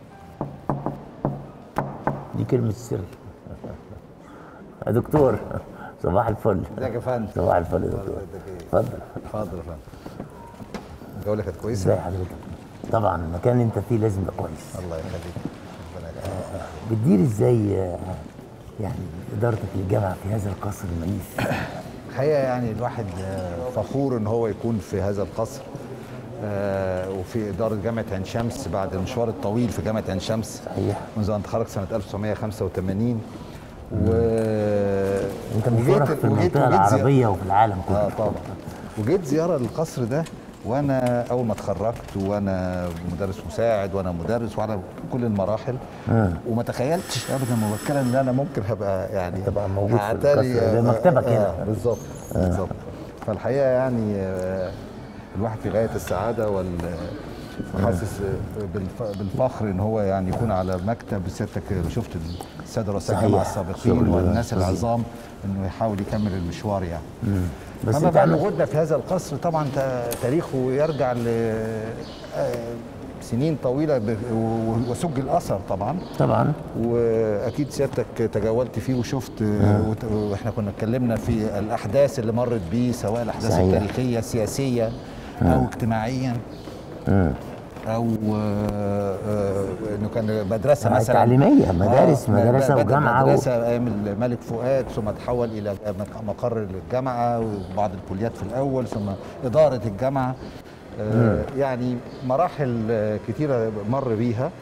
دي كلمة السر يا دكتور صباح الفل ازيك يا فندم صباح الفل يا دكتور اتفضل اتفضل يا فندم الجوله كانت ازي كويسه حضرتك طبعا المكان اللي انت فيه لازم يبقى كويس الله يخليك ربنا يخليك. بتدير ازاي آه، يعني ادارتك للجامعه في هذا القصر المنيف الحقيقه يعني الواحد آه، فخور ان هو يكون في هذا القصر آه، وفي اداره جامعه عين شمس بعد المشوار الطويل في جامعه عين شمس صحيح منذ ان تخرجت سنه 1985 و انت مشوارك وجيت- في وجيت- المنطقه وجيت زي- العربيه وفي العالم كله اه طبعا وجيت زياره للقصر ده وانا اول ما اتخرجت وانا مدرس مساعد وانا مدرس وانا كل المراحل آه. وما تخيلتش ابدا مبكرا ان انا ممكن هبقى يعني تبقى موجود في أعتلي- القصر ده مكتبك هنا. آه بالظبط بالظبط فالحقيقه يعني آه، الواحد في غايه السعاده وال حاسس بالف- بالفخر ان هو يعني يكون على مكتب سيادتك شفت الساده رؤساء صحيح. الجامعه شغل السابقين والناس عظيم. العظام انه يحاول يكمل المشوار يعني بس اما انت بقى عملت- وجودنا في هذا القصر طبعا تا- تاريخه يرجع ل آه، سنين طويله ب- و- وسجل اثر طبعا طبعا واكيد سيادتك تجولت فيه وشفت وت- واحنا كنا اتكلمنا في الاحداث اللي مرت بيه سواء الاحداث صحيح. التاريخيه السياسيه او اجتماعيا مم. او آه، آه، انه كان مدرسه آه، مثلا تعليمية، مدارس- آه، مدرسة بدأ وجامعة و- مدرسه ايام الملك فؤاد ثم تحول الى مق- مقر الجامعه وبعض الكليات في الاول ثم اداره الجامعه آه، يعني مراحل آه، كتيره مر بيها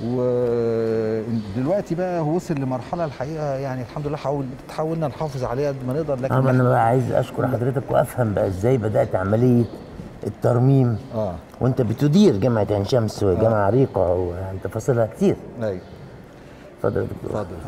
ودلوقتي بقى هو وصل لمرحله الحقيقه يعني الحمد لله حاول حاولنا نحافظ عليها قد ما نقدر لكن اه ما انا بقى عايز اشكر حضرتك وافهم بقى ازاي بدات عمليه الترميم اه وانت بتدير جامعه عين شمس وجامعه عريقه وانت تفاصيلها كتير ايوه اتفضل يا دكتور اتفضل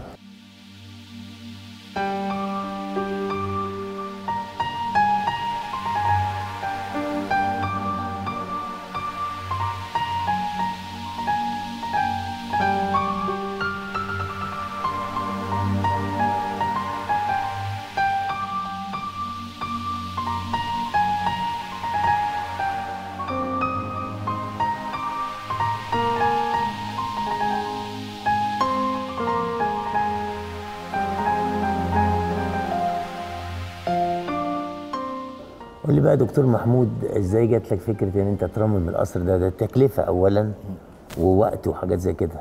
قول لي بقى يا دكتور محمود ازاي جات لك فكره ان انت ترمم القصر ده ده تكلفه اولا ووقت وحاجات زي كده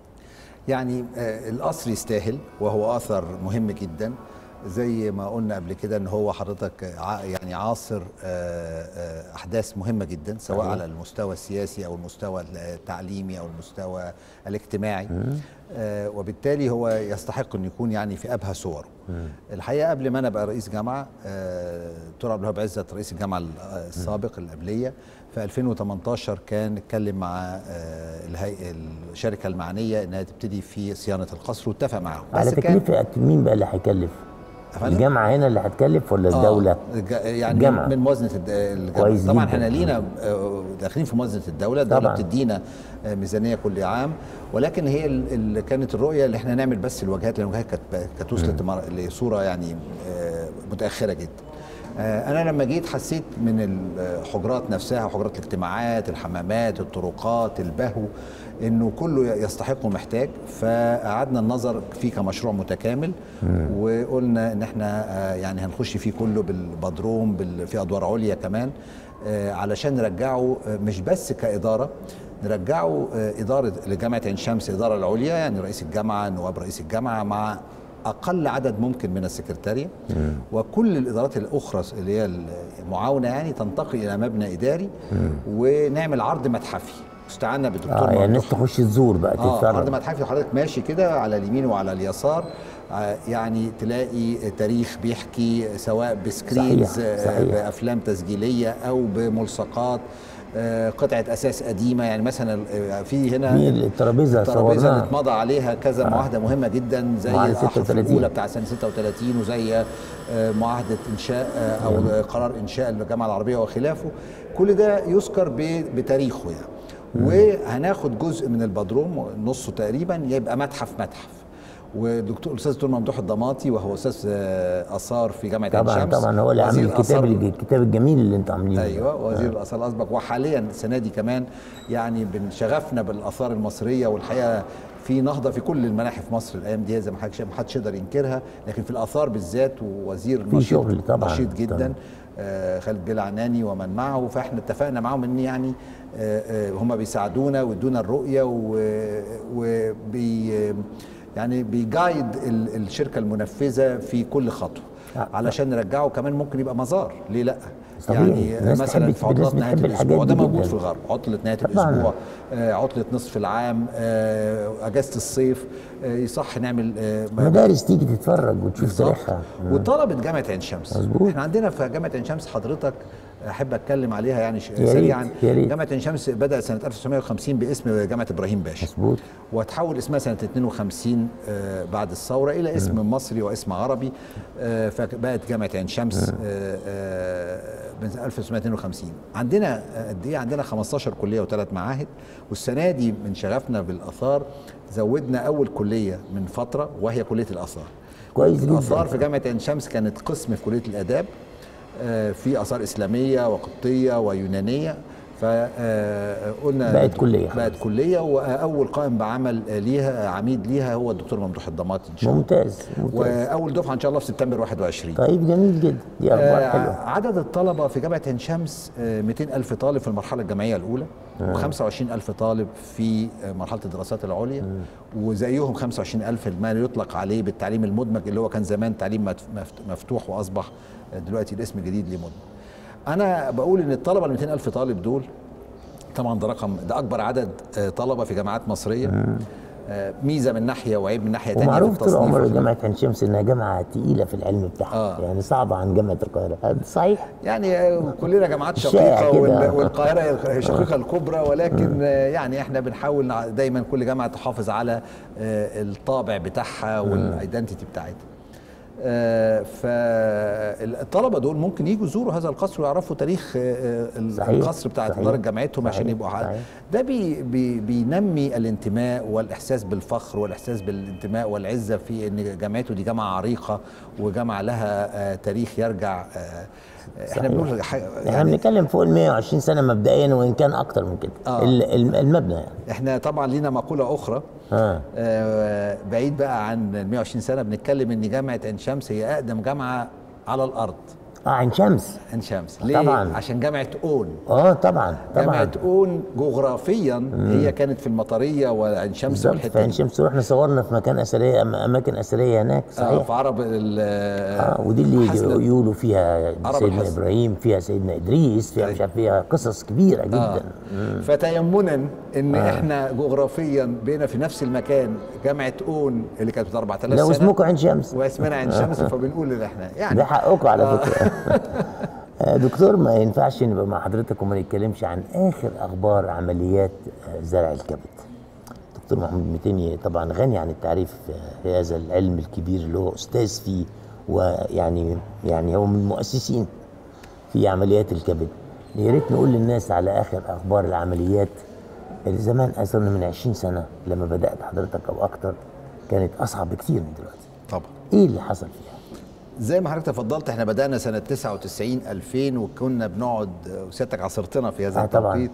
يعني آه، القصر يستاهل وهو اثر مهم جدا زي ما قلنا قبل كده ان هو حضرتك ع- يعني عاصر آه، آه، احداث مهمه جدا سواء صحيح. على المستوى السياسي او المستوى التعليمي او المستوى الاجتماعي آه، وبالتالي هو يستحق ان يكون يعني في ابهى صوره الحقيقه قبل ما انا ابقى رئيس جامعه آه، دكتور عبد الوهاب عزت رئيس الجامعه السابق اللي قبليه في 2018 كان اتكلم مع آه، الهيئه الشركه المعنيه انها تبتدي في صيانه القصر واتفق معاهم على كان- تكلفه مين بقى اللي هيكلف أفندم؟ الجامعه هنا اللي هتكلف ولا الدوله آه الج- يعني الجامعة. من موازنه الد- الجامعه كويس طبعا جداً. احنا لينا آه، داخلين في موازنه الدوله الدوله طبعاً. بتدينا آه، ميزانيه كل عام ولكن هي ال- اللي كانت الرؤيه اللي احنا نعمل بس الواجهات لان الواجهات كانت كانت وصلت لمر- لصوره يعني آه، متاخره جدا آه، انا لما جيت حسيت من الحجرات نفسها حجرات الاجتماعات الحمامات الطرقات البهو انه كله يستحق ومحتاج فقعدنا النظر فيه كمشروع متكامل وقلنا ان احنا آه، يعني هنخش فيه كله بالبدروم بال- في ادوار عليا كمان آه، علشان نرجعه آه، مش بس كاداره نرجعه آه، اداره لجامعه عين شمس الاداره العليا يعني رئيس الجامعه نواب رئيس الجامعه مع اقل عدد ممكن من السكرتاريه وكل الادارات الاخرى اللي هي المعاونه يعني تنتقل الى مبنى اداري ونعمل عرض متحفي استعنا بالدكتور اه يعني الناس ممدوح تخش تزور بقى اه عرض تتفرج متحفي وحضرتك ماشي كده على اليمين وعلى اليسار آه، يعني تلاقي تاريخ بيحكي سواء بسكرينز صحيح، آه، صحيح. بافلام تسجيليه او بملصقات آه، قطعه اساس قديمه يعني مثلا آه، في هنا في الترابيزه الترابيزه اللي صورناها اتمضى عليها كذا معاهده مهمه جدا زي معاهدة الاحرف 36. الاولى بتاع سنه 36 وزي آه، معاهده انشاء آه، او قرار انشاء الجامعه العربيه وخلافه كل ده يذكر ب- بتاريخه يعني وهناخد جزء من البدروم نصه تقريبا يبقى متحف متحف والدكتور الاستاذ دكتور ممدوح الضماطي وهو استاذ آه، اثار في جامعه عين طبعا شمس طبعا هو اللي عامل وزير الكتاب آثار- الج- الكتاب الجميل اللي انتوا عاملينه ده. ايوه وزير الاثار الاسبق وحاليا السنه دي كمان يعني بنشغفنا بالاثار المصريه والحقيقه في نهضه في كل المناحي في مصر الايام دي زي ما حضرتك شايف محدش يقدر ينكرها لكن في الاثار بالذات ووزير في نشيط شغل طبعاً، نشيط جدا طبعاً. آه خالد بيل عناني ومن معه فاحنا اتفقنا معاهم ان يعني آه آه هم بيساعدونا ويدونا الرؤيه وبي يعني بيجايد ال- الشركه المنفذه في كل خطوه آه. علشان نرجعه كمان ممكن يبقى مزار ليه لا صحيح. يعني الناس مثلا تحب- في عطلات الناس نهايه بتحب الاسبوع الحاجات ده دي موجود جداً. في الغرب عطله نهايه طبعاً. الاسبوع آه، عطله نصف العام آه، اجازه الصيف آه، يصح نعمل آه، مدارس تيجي تتفرج وتشوف بالظبط تاريخها وطلبه جامعه عين شمس مظبوط. احنا عندنا في جامعه عين شمس حضرتك احب اتكلم عليها يعني ش- يا ريت، سريعا يا ريت. جامعه عين شمس بدات سنه 1950 باسم جامعه ابراهيم باشا مظبوط وتحول اسمها سنة 52 آه، بعد الثورة إلى اسم مصري واسم عربي آه، فبقت جامعة عين شمس آه، آه، من 1952 عندنا آه، قد إيه عندنا 15 كلية وثلاث معاهد والسنة دي من شغفنا بالآثار زودنا أول كلية من فترة وهي كلية الآثار كويس جدا. الآثار في جامعة عين شمس كانت قسم في كلية الآداب آه، في آثار إسلامية وقبطية ويونانية فقلنا بقت كلية بقت كليه واول قائم بعمل ليها عميد ليها هو الدكتور ممدوح الضماطي ان شاء الله ممتاز ممتاز واول دفعه ان شاء الله في سبتمبر 21 طيب جميل جدا دي اخبار آه، حلوه عدد الطلبة في جامعة عين شمس آه، 200 ألف طالب في المرحلة الجامعية الأولى و25 ألف طالب في آه، مرحلة الدراسات العليا وزيهم 25 ألف ما يطلق عليه بالتعليم المدمج اللي هو كان زمان تعليم مت- مفت- مفتوح وأصبح آه، دلوقتي الاسم الجديد ليه مدمج أنا بقول إن الطلبة ال 200 ألف طالب دول طبعا ده رقم ده اكبر عدد آه، طلبه في جامعات مصريه آه، ميزه من ناحيه وعيب من ناحيه ثانيه ومعروف طول عمر في جامعه عين شمس انها جامعه تقيله في العلم بتاعها آه. يعني صعبه عن جامعه القاهره هذا صحيح يعني آه، كلنا جامعات شائع شقيقه كده. وال- والقاهره هي الشقيقه الكبرى ولكن آه، يعني احنا بنحاول نع- دايما كل جامعه تحافظ على آه، الطابع بتاعها والايدنتيتي بتاعتها آه، فالطلبه دول ممكن يجوا يزوروا هذا القصر ويعرفوا تاريخ آه، آه، صحيح، القصر بتاع صحيح، اداره جامعتهم عشان صحيح، يبقوا ع- صحيح. ده بي بي بينمي الانتماء والاحساس بالفخر والاحساس بالانتماء والعزه في ان جامعته دي جامعه عريقه وجامعه لها آه، تاريخ يرجع آه، احنا بنقول ح- احنا بنتكلم فوق ال 120 سنه مبدئيا وان كان اكتر من كده آه. ال- الم- المبنى يعني احنا طبعا لينا مقوله اخرى اه آه، بعيد بقى عن ال 120 سنه بنتكلم ان جامعه عين شمس هي اقدم جامعه على الارض اه عين شمس عين شمس ليه طبعاً. عشان جامعه اون اه طبعا طبعا جامعه اون جغرافيا هي كانت في المطريه وعين شمس بالظبط في والحته عين دي. شمس رحنا صورنا في مكان اثريه أم- اماكن اثريه هناك آه، صحيح في عرب ال- اه ودي اللي حسن- يقولوا فيها عرب سيدنا الحسن. ابراهيم فيها سيدنا ادريس فيها مش عارف فيها قصص كبيره آه. جدا فتيمنا ان آه. احنا جغرافيا بقينا في نفس المكان جامعه اون اللي كانت بتاع 4000 لو سنه اسمكم عين شمس واسمنا عين شمس فبنقول ان احنا يعني ده حقكم على فكره آه، دكتور ما ينفعش نبقى مع حضرتك وما نتكلمش عن اخر اخبار عمليات آه، زرع الكبد دكتور محمود متيني طبعا غني عن التعريف آه، في هذا العلم الكبير اللي هو استاذ فيه ويعني يعني هو من المؤسسين في عمليات الكبد يا ريت نقول للناس على اخر اخبار العمليات اللي زمان اظن من 20 سنه لما بدات حضرتك او اكتر كانت اصعب بكتير من دلوقتي طبعا ايه اللي حصل فيها زي ما حضرتك تفضلت احنا بدانا سنه 99 2000 وكنا بنقعد وسيادتك عصرتنا في هذا آه طبعاً. التوقيت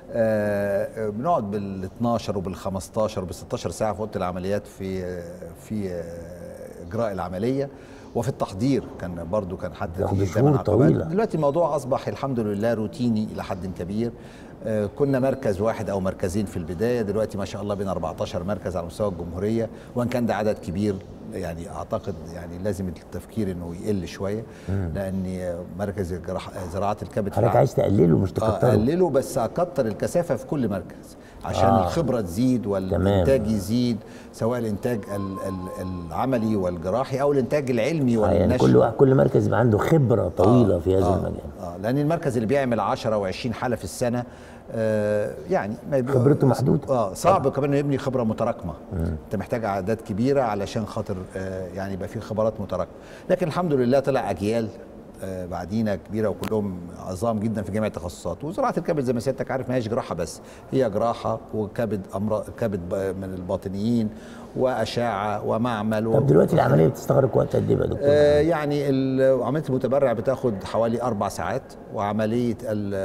آه بنقعد بال 12 وبال 15 وبال 16 ساعه في اوضه العمليات في في آه، اجراء العمليه وفي التحضير كان برضو كان حد بياخد فيه شهور ثمان عقبات. طويلة. دلوقتي الموضوع اصبح الحمد لله روتيني الى حد كبير آه، كنا مركز واحد او مركزين في البدايه دلوقتي ما شاء الله بين 14 مركز على مستوى الجمهوريه وان كان ده عدد كبير يعني اعتقد يعني لازم التفكير انه يقل شويه لان مركز الجراح زراعه الكبد حضرتك فعلا- عايز تقلله مش اه تكتره اقلله بس اكتر الكثافه في كل مركز عشان آه. آه. الخبره تزيد تمام. والانتاج يزيد سواء الانتاج ال- ال- العملي والجراحي او الانتاج العلمي آه والنشر يعني كل واحد كل مركز يبقى عنده خبره طويله آه، في هذا آه، المجال اه لان المركز اللي بيعمل 10 و20 حاله في السنه آه يعني ما يبقى- خبرته محدودة. اه صعب كمان انه يبني خبره متراكمه انت محتاج اعداد كبيره علشان خاطر آه يعني يبقى في خبرات متراكمه لكن الحمد لله طلع اجيال آه بعدينا كبيره وكلهم عظام جدا في جميع التخصصات وزراعه الكبد زي ما سيادتك عارف ما هيش جراحه بس هي جراحه وكبد امراض كبد ب- من الباطنيين واشعه ومعمل و... طب دلوقتي العمليه بتستغرق وقت قد ايه بقى يا دكتور؟ آه، يعني ال- عمليه المتبرع بتاخد حوالي اربع ساعات وعمليه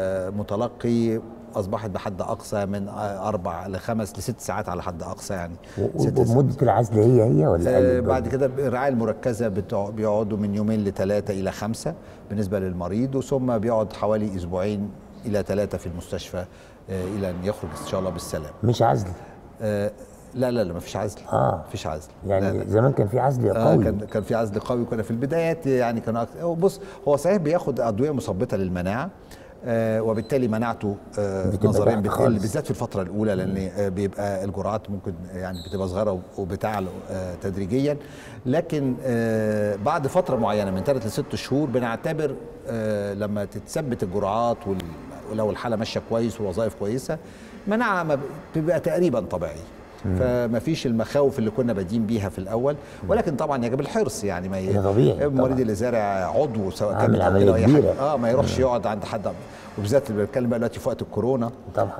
المتلقي اصبحت بحد اقصى من آه، اربع لخمس لست ساعات على حد اقصى يعني و- ست ساعات. ومده العزل هي هي ولا آه، قلت بعد برضه؟ كده الرعايه المركزه بتوع- بيقعدوا من يومين لثلاثه الى خمسه بالنسبه للمريض وثم بيقعد حوالي اسبوعين الى ثلاثه في المستشفى آه، الى ان يخرج ان شاء الله بالسلام مش عزل آه، لا لا لا مفيش عزل آه. مفيش عزل يعني لا لا. زمان كان في عزل آه قوي كان كان في عزل قوي كنا في البدايات يعني كان أكتر بص هو صحيح بياخد ادويه مثبطه للمناعه آه وبالتالي مناعته آه بتبقى نظريا تحت بتقل خالص. بالذات في الفتره الاولى لان آه بيبقى الجرعات ممكن يعني بتبقى صغيره وبتعلى آه تدريجيا لكن آه بعد فتره معينه من ثلاث لست شهور بنعتبر آه لما تتثبت الجرعات وال- ولو الحاله ماشيه كويس والوظائف كويسه مناعه ما ب- بتبقى تقريبا طبيعيه فما فيش المخاوف اللي كنا بادين بيها في الاول ولكن طبعا يجب الحرص يعني ما ي... ده طبيعي المريض طبعاً. اللي زارع عضو سواء عامل كان عملية أي كبيرة. حاجة. اه ما يروحش يقعد عند حد وبالذات اللي بنتكلم بقى دلوقتي في وقت الكورونا طبعا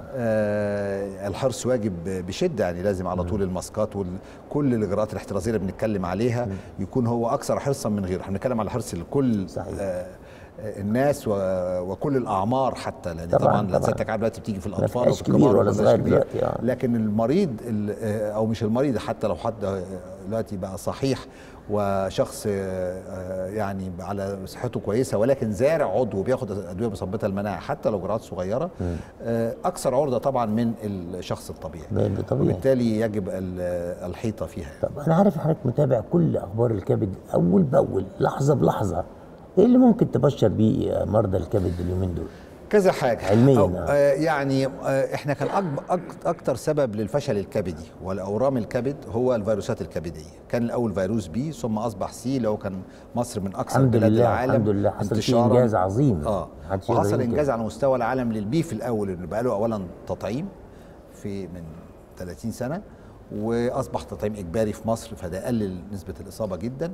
آه الحرص واجب بشده يعني لازم على طول الماسكات وكل الاجراءات الاحترازيه اللي بنتكلم عليها يكون هو اكثر حرصا من غيره احنا بنتكلم على حرص لكل صحيح. آه الناس و... وكل الاعمار حتى لان طبعاً، طبعا, طبعاً. سيادتك عارف دلوقتي بتيجي في الاطفال بقاش وفي كبير الكبار ولا وما صغير بقاش كبير. دلوقتي، آه. لكن المريض ال- آه، او مش المريض حتى لو حد آه، دلوقتي بقى صحيح وشخص آه، آه، يعني على صحته كويسه ولكن زارع عضو بياخد ادويه مثبطه المناعه حتى لو جرعات صغيره آه، اكثر عرضه طبعا من الشخص الطبيعي ب- طبيعي وبالتالي يجب ال- الحيطه فيها طب انا عارف حضرتك متابع كل اخبار الكبد اول باول لحظه بلحظه ايه اللي ممكن تبشر بيه مرضى الكبد اليومين دول؟ كذا حاجة علمياً، أو آه. آه يعني آه احنا كان أكبر أكتر سبب للفشل الكبدي والأورام الكبد هو الفيروسات الكبدية كان الأول فيروس بي ثم أصبح سي لو كان مصر من أكثر الحمد بلاد لله، العالم الحمد لله، حصل فيه انتشاراً. إنجاز عظيم. اه محدش يقدر وحصل ينكر. إنجاز على مستوى العالم للبي في الأول إنه بقى له أولا تطعيم في من 30 سنة وأصبح تطعيم إجباري في مصر فده قلل نسبة الإصابة جدا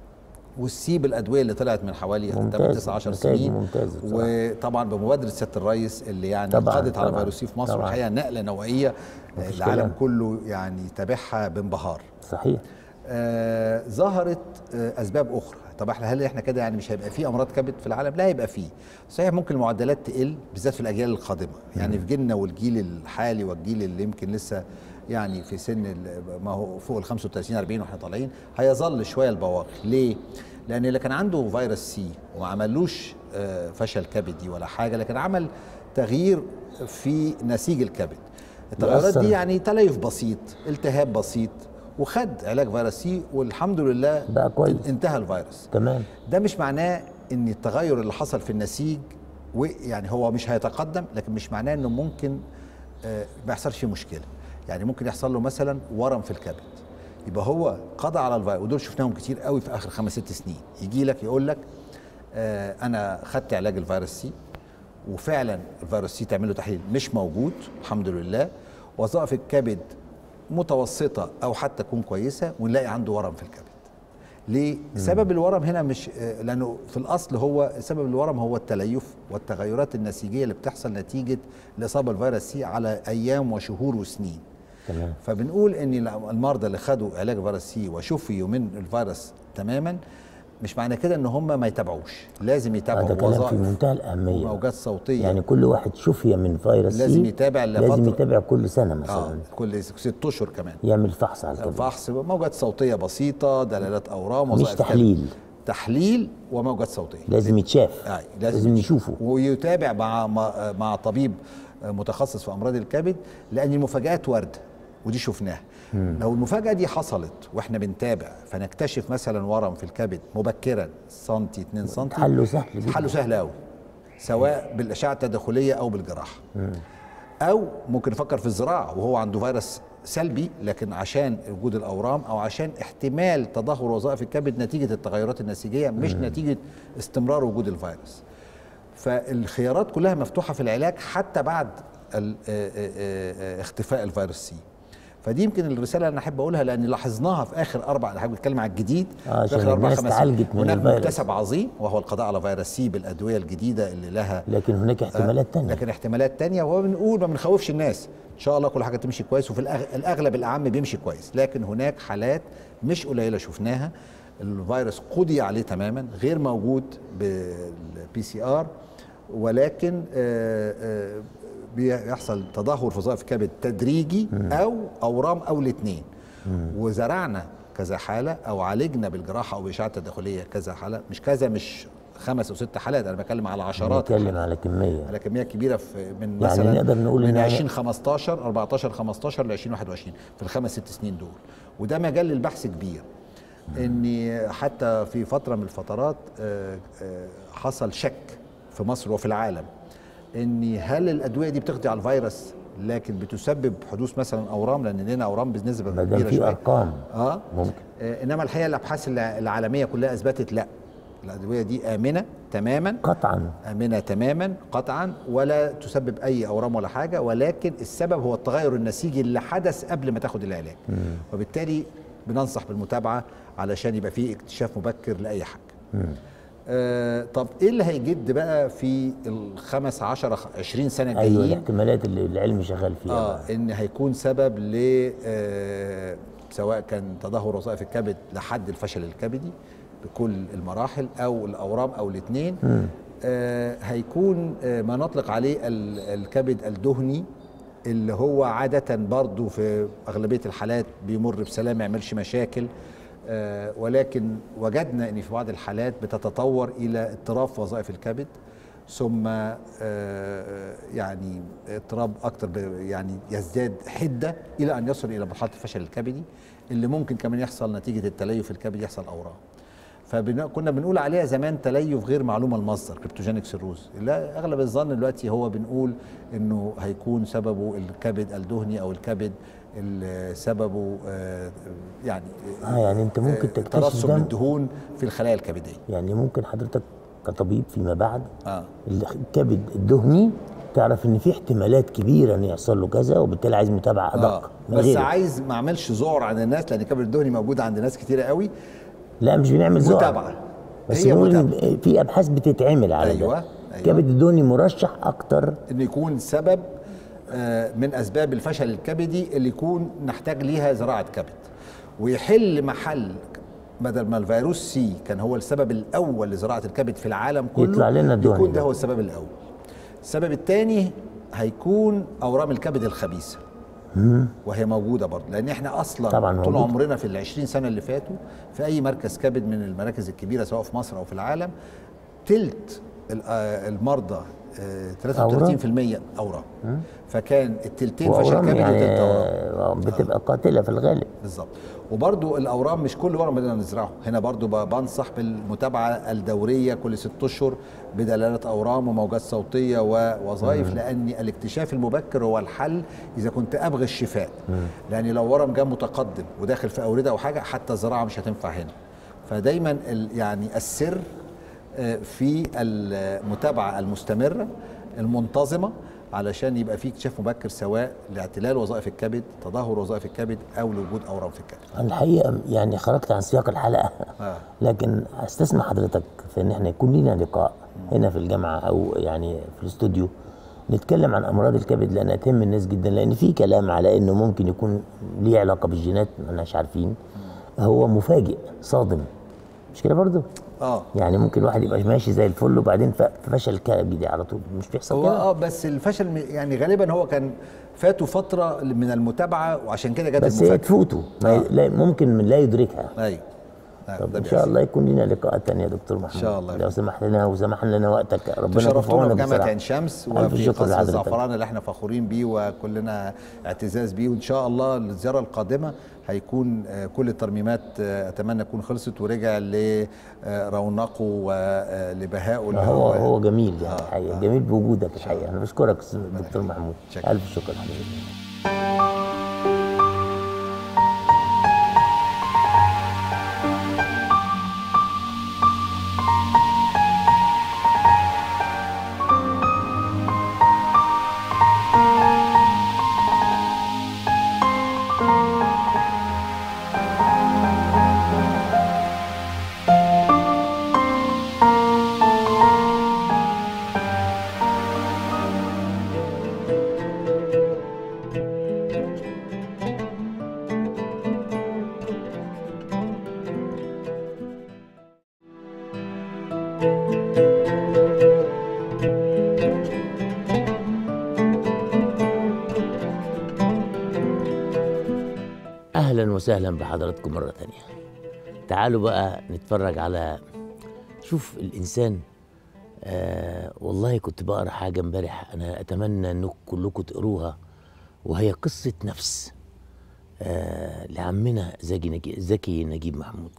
والسي بالادويه اللي طلعت من حوالي ممتاز، 9 10 نتائج سنين ممتازة بصراحة. وطبعا بمبادره سياده الرئيس اللي يعني طبعاً، قضت على طبعاً، فيروس سي في مصر طبعاً. والحقيقه نقله نوعيه مفيش العالم كلام. كله يعني تابعها بانبهار صحيح آه ظهرت آه اسباب اخرى طب احنا هل احنا كده يعني مش هيبقى في امراض كبد في العالم لا هيبقى فيه صحيح ممكن المعدلات تقل بالذات في الاجيال القادمه يعني في جيلنا والجيل الحالي والجيل اللي يمكن لسه يعني في سن ال- ما هو فوق ال 35 40 واحنا طالعين هيظل شويه البواقي ليه لان اللي كان عنده فيروس سي وما عملوش آه، فشل كبدي ولا حاجه لكن عمل تغيير في نسيج الكبد التغيرات بيأثر. دي يعني تليف بسيط التهاب بسيط وخد علاج فيروس سي والحمد لله بقى كويس. انتهى الفيروس تمام ده مش معناه ان التغير اللي حصل في النسيج و- يعني هو مش هيتقدم لكن مش معناه انه ممكن آه، ما يحصلش فيه مشكله يعني ممكن يحصل له مثلا ورم في الكبد يبقى هو قضى على الفيروس ودول شفناهم كتير قوي في اخر خمس ست سنين يجي لك يقول لك آه، انا خدت علاج الفيروس سي وفعلا الفيروس سي تعمل له تحليل مش موجود الحمد لله وظائف الكبد متوسطه او حتى تكون كويسه ونلاقي عنده ورم في الكبد ليه؟ سبب الورم هنا مش آه، لانه في الاصل هو سبب الورم هو التليف والتغيرات النسيجيه اللي بتحصل نتيجه الاصابه بالفيروس سي على ايام وشهور وسنين. تمام فبنقول ان المرضى اللي خدوا علاج فيروس سي وشفيوا من الفيروس تماما مش معنى كده ان هم ما يتابعوش لازم يتابعوا هذا كلام في وظائف منتهى الأهمية وموجات صوتيه يعني كل واحد شفي من فيروس لازم سي يتابع لازم لفترة- يتابع كل سنة اه مثلا كل ست اشهر كمان يعمل فحص على الكبد فحص موجات صوتيه بسيطه دلالات اورام مش وظائف كبد. تحليل. تحليل وموجات صوتيه لازم يتشاف آه، لازم نشوفه ويتابع مع مع- مع طبيب متخصص في امراض الكبد لان المفاجات وارده ودي شفناها لو المفاجاه دي حصلت واحنا بنتابع فنكتشف مثلا ورم في الكبد مبكرا سنتي 2 سنتي حله سهل جدا. حله سهل قوي سواء بالاشعه التداخليه او بالجراحه او ممكن نفكر في الزراعه وهو عنده فيروس سلبي لكن عشان وجود الاورام او عشان احتمال تدهور وظائف الكبد نتيجه التغيرات النسيجيه مش نتيجه استمرار وجود الفيروس فالخيارات كلها مفتوحه في العلاج حتى بعد ال- آه، آه، آه، اختفاء الفيروس سي فدي يمكن الرساله اللي انا احب اقولها لان لاحظناها في اخر اربع انا بتكلم على الجديد آه، في عشان اخر اربع الناس خمس اتعالجت سنين. من هناك الفيروس. مكتسب عظيم وهو القضاء على فيروس سي بالادويه الجديده اللي لها لكن هناك احتمالات تانية لكن احتمالات تانية وهو بنقول ما بنخوفش الناس ان شاء الله كل حاجه تمشي كويس وفي الأغ- الاغلب الاعم بيمشي كويس لكن هناك حالات مش قليله شفناها الفيروس قضي عليه تماما غير موجود بالبي سي ار ولكن آه، آه، بيحصل تدهور في وظائف الكبد تدريجي او اورام او الاثنين وزرعنا كذا حاله او عالجنا بالجراحه او باشعه تداخليه كذا حاله مش كذا مش خمس او ست حالات انا بتكلم على عشرات نتكلم على كمية على كميه كبيره في من يعني مثلا نقدر نقول من إن 20 15 14 15 ل 20 21 في الخمس ست سنين دول وده مجال للبحث كبير ان حتى في فتره من الفترات آه، آه، حصل شك في مصر وفي العالم ان هل الادويه دي بتقضي على الفيروس لكن بتسبب حدوث مثلا اورام لان لنا اورام بنسبه ما دام كبيره في شويه أرقام اه ممكن آه، انما الحقيقه الابحاث الع- العالميه كلها اثبتت لا الادويه دي امنه تماما قطعا امنه تماما قطعا ولا تسبب اي اورام ولا حاجه ولكن السبب هو التغير النسيجي اللي حدث قبل ما تاخد العلاج وبالتالي بننصح بالمتابعه علشان يبقى في اكتشاف مبكر لاي حاجه آه طب ايه اللي هيجد بقى في الخمس عشر عشرين سنه أيوة الجايين الاحتمالات اللي العلم شغال فيها اه بقى. ان هيكون سبب ل آه سواء كان تدهور وظائف الكبد لحد الفشل الكبدي بكل المراحل او الاورام او الاثنين آه هيكون آه ما نطلق عليه ال- الكبد الدهني اللي هو عادة برضو في أغلبية الحالات بيمر بسلام ما يعملش مشاكل آه ولكن وجدنا ان في بعض الحالات بتتطور الى اضطراب في وظائف الكبد ثم آه، يعني اضطراب اكتر ب- يعني يزداد حده الى ان يصل الى مرحله الفشل الكبدي اللي ممكن كمان يحصل نتيجه التليف الكبدي يحصل اورام فكنا بنقول عليها زمان تليف غير معلوم المصدر كريبتوجينيك سيروز لا اغلب الظن دلوقتي هو بنقول انه هيكون سببه الكبد الدهني او الكبد اللي سببه آه، يعني اه يعني انت ممكن آه، تكتشف ترسب ده الدهون في الخلايا الكبديه يعني ممكن حضرتك كطبيب فيما بعد اه الكبد الدهني تعرف ان في احتمالات كبيره ان يحصل له كذا وبالتالي عايز متابعه اه ادق من بس غيره. عايز ما اعملش ذعر عند الناس لان الكبد الدهني موجود عند ناس كتيره قوي لا مش بنعمل ذعر متابعه بس هي بنقول متابعه إن في ابحاث بتتعمل على أيوة، ده أيوة. الكبد الدهني مرشح اكتر انه يكون سبب آه، من اسباب الفشل الكبدي اللي يكون نحتاج ليها زراعه كبد ويحل محل بدل ما الفيروس سي كان هو السبب الاول لزراعه الكبد في العالم كله يطلع لنا الدهن يكون ده. ده هو السبب الاول السبب الثاني هيكون اورام الكبد الخبيثه وهي موجوده برضه لان احنا اصلا طبعاً طول موجودة. عمرنا في ال 20 سنه اللي فاتوا في اي مركز كبد من المراكز الكبيره سواء في مصر او في العالم تلت ال- آه، المرضى آه، 33% اورام فكان التلتين فشل واورام كبدي يعني وتلت اورام آه، بتبقى قاتله في الغالب بالظبط وبرضو الاورام مش كل ورم بدنا نزرعه هنا برضو ب- بنصح بالمتابعه الدوريه كل ست اشهر بدلاله اورام وموجات صوتيه ووظائف لان الاكتشاف المبكر هو الحل اذا كنت ابغى الشفاء لان لو ورم جه متقدم وداخل في اورده او حاجه حتى الزراعه مش هتنفع هنا فدايما ال- يعني السر آه، في المتابعه المستمره المنتظمه علشان يبقى في اكتشاف مبكر سواء لاعتلال وظائف الكبد تدهور وظائف الكبد او لوجود اورام في الكبد الحقيقه يعني خرجت عن سياق الحلقه آه. لكن استسمح حضرتك في ان احنا يكون لنا لقاء هنا في الجامعه او يعني في الاستوديو نتكلم عن امراض الكبد لانها تهم الناس جدا لان في كلام على انه ممكن يكون ليه علاقه بالجينات ما احناش عارفين هو مفاجئ صادم مش كده برضه اه يعني ممكن واحد يبقى ماشي زي الفل وبعدين ف- فشل كبدي على طول مش بيحصل هو كده اه بس الفشل م- يعني غالبا هو كان فاتوا فتره من المتابعه وعشان كده جت بس هي المفاجاه تفوته ما ي- لا ممكن من لا يدركها ايوه نعم، طب ده ان شاء بيحصل. الله يكون لنا لقاءات تانية يا دكتور محمد شاء الله. لو سمحت لنا وسمح لنا وقتك ربنا يكون في تشرفتونا عونك في جامعه بصراحة. عين شمس ألف وفي شكر قصر لحضرتك. الزعفران اللي احنا فخورين بيه وكلنا اعتزاز بيه وان شاء الله الزياره القادمه هيكون آه، كل الترميمات آه، اتمنى تكون خلصت ورجع لرونقه ولبهائه اللي هو هو جميل يعني آه، الحقيقه آه. جميل بوجودك الحقيقه انا بشكرك أستاذ دكتور محمود شكرا. الف شكر حضرتك اهلا وسهلا بحضراتكم مره تانية تعالوا بقى نتفرج على شوف الانسان آه والله كنت بقرا حاجه امبارح انا اتمنى انكم كلكم تقروها وهي قصه نفس آه لعمنا زكي نجيب, زكي نجيب محمود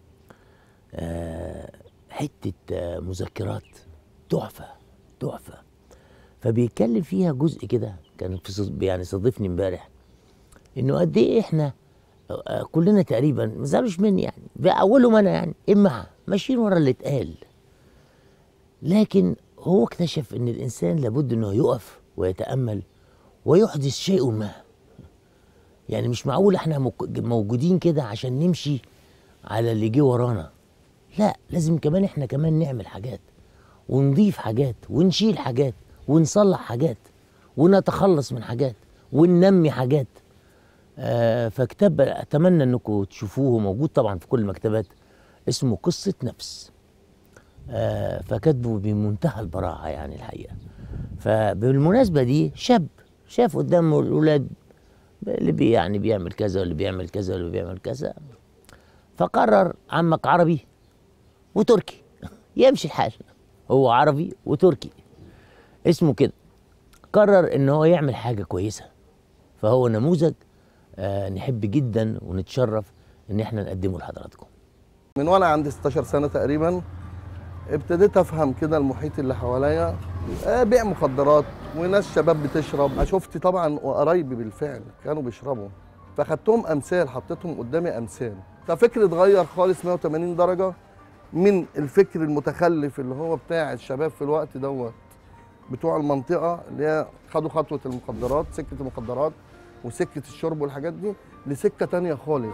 آه حته آه مذكرات تحفه تحفه فبيتكلم فيها جزء كده كان في صد- يعني صادفني امبارح انه قد ايه احنا آه، كلنا تقريبا ما تزعلوش مني يعني باولهم انا يعني اما ماشيين ورا اللي اتقال لكن هو اكتشف ان الانسان لابد انه يقف ويتامل ويحدث شيء ما يعني مش معقول احنا مك- موجودين كده عشان نمشي على اللي جه ورانا لا لازم كمان احنا كمان نعمل حاجات ونضيف حاجات ونشيل حاجات ونصلح حاجات ونتخلص من حاجات وننمي حاجات آه فكتاب اتمنى انكم تشوفوه موجود طبعا في كل المكتبات اسمه قصه نفس آه فكاتبه بمنتهى البراعه يعني الحقيقه فبالمناسبه دي شاب شاف قدامه الاولاد اللي بي يعني بيعمل كذا واللي بيعمل كذا واللي بيعمل كذا فقرر عمك عربي وتركي يمشي الحال هو عربي وتركي اسمه كده قرر ان هو يعمل حاجه كويسه فهو نموذج آه نحب جدا ونتشرف ان احنا نقدمه لحضراتكم من وانا عندي 16 سنه تقريبا ابتديت افهم كده المحيط اللي حواليا آه، بيع مخدرات وناس شباب بتشرب شفت طبعا وقرايبي بالفعل كانوا بيشربوا فخدتهم امثال حطيتهم قدامي امثال ففكري اتغير خالص 180 درجه من الفكر المتخلف اللي هو بتاع الشباب في الوقت دوت بتوع المنطقه اللي هي خدوا خطوه المخدرات سكه المخدرات وسكه الشرب والحاجات دي لسكه تانية خالص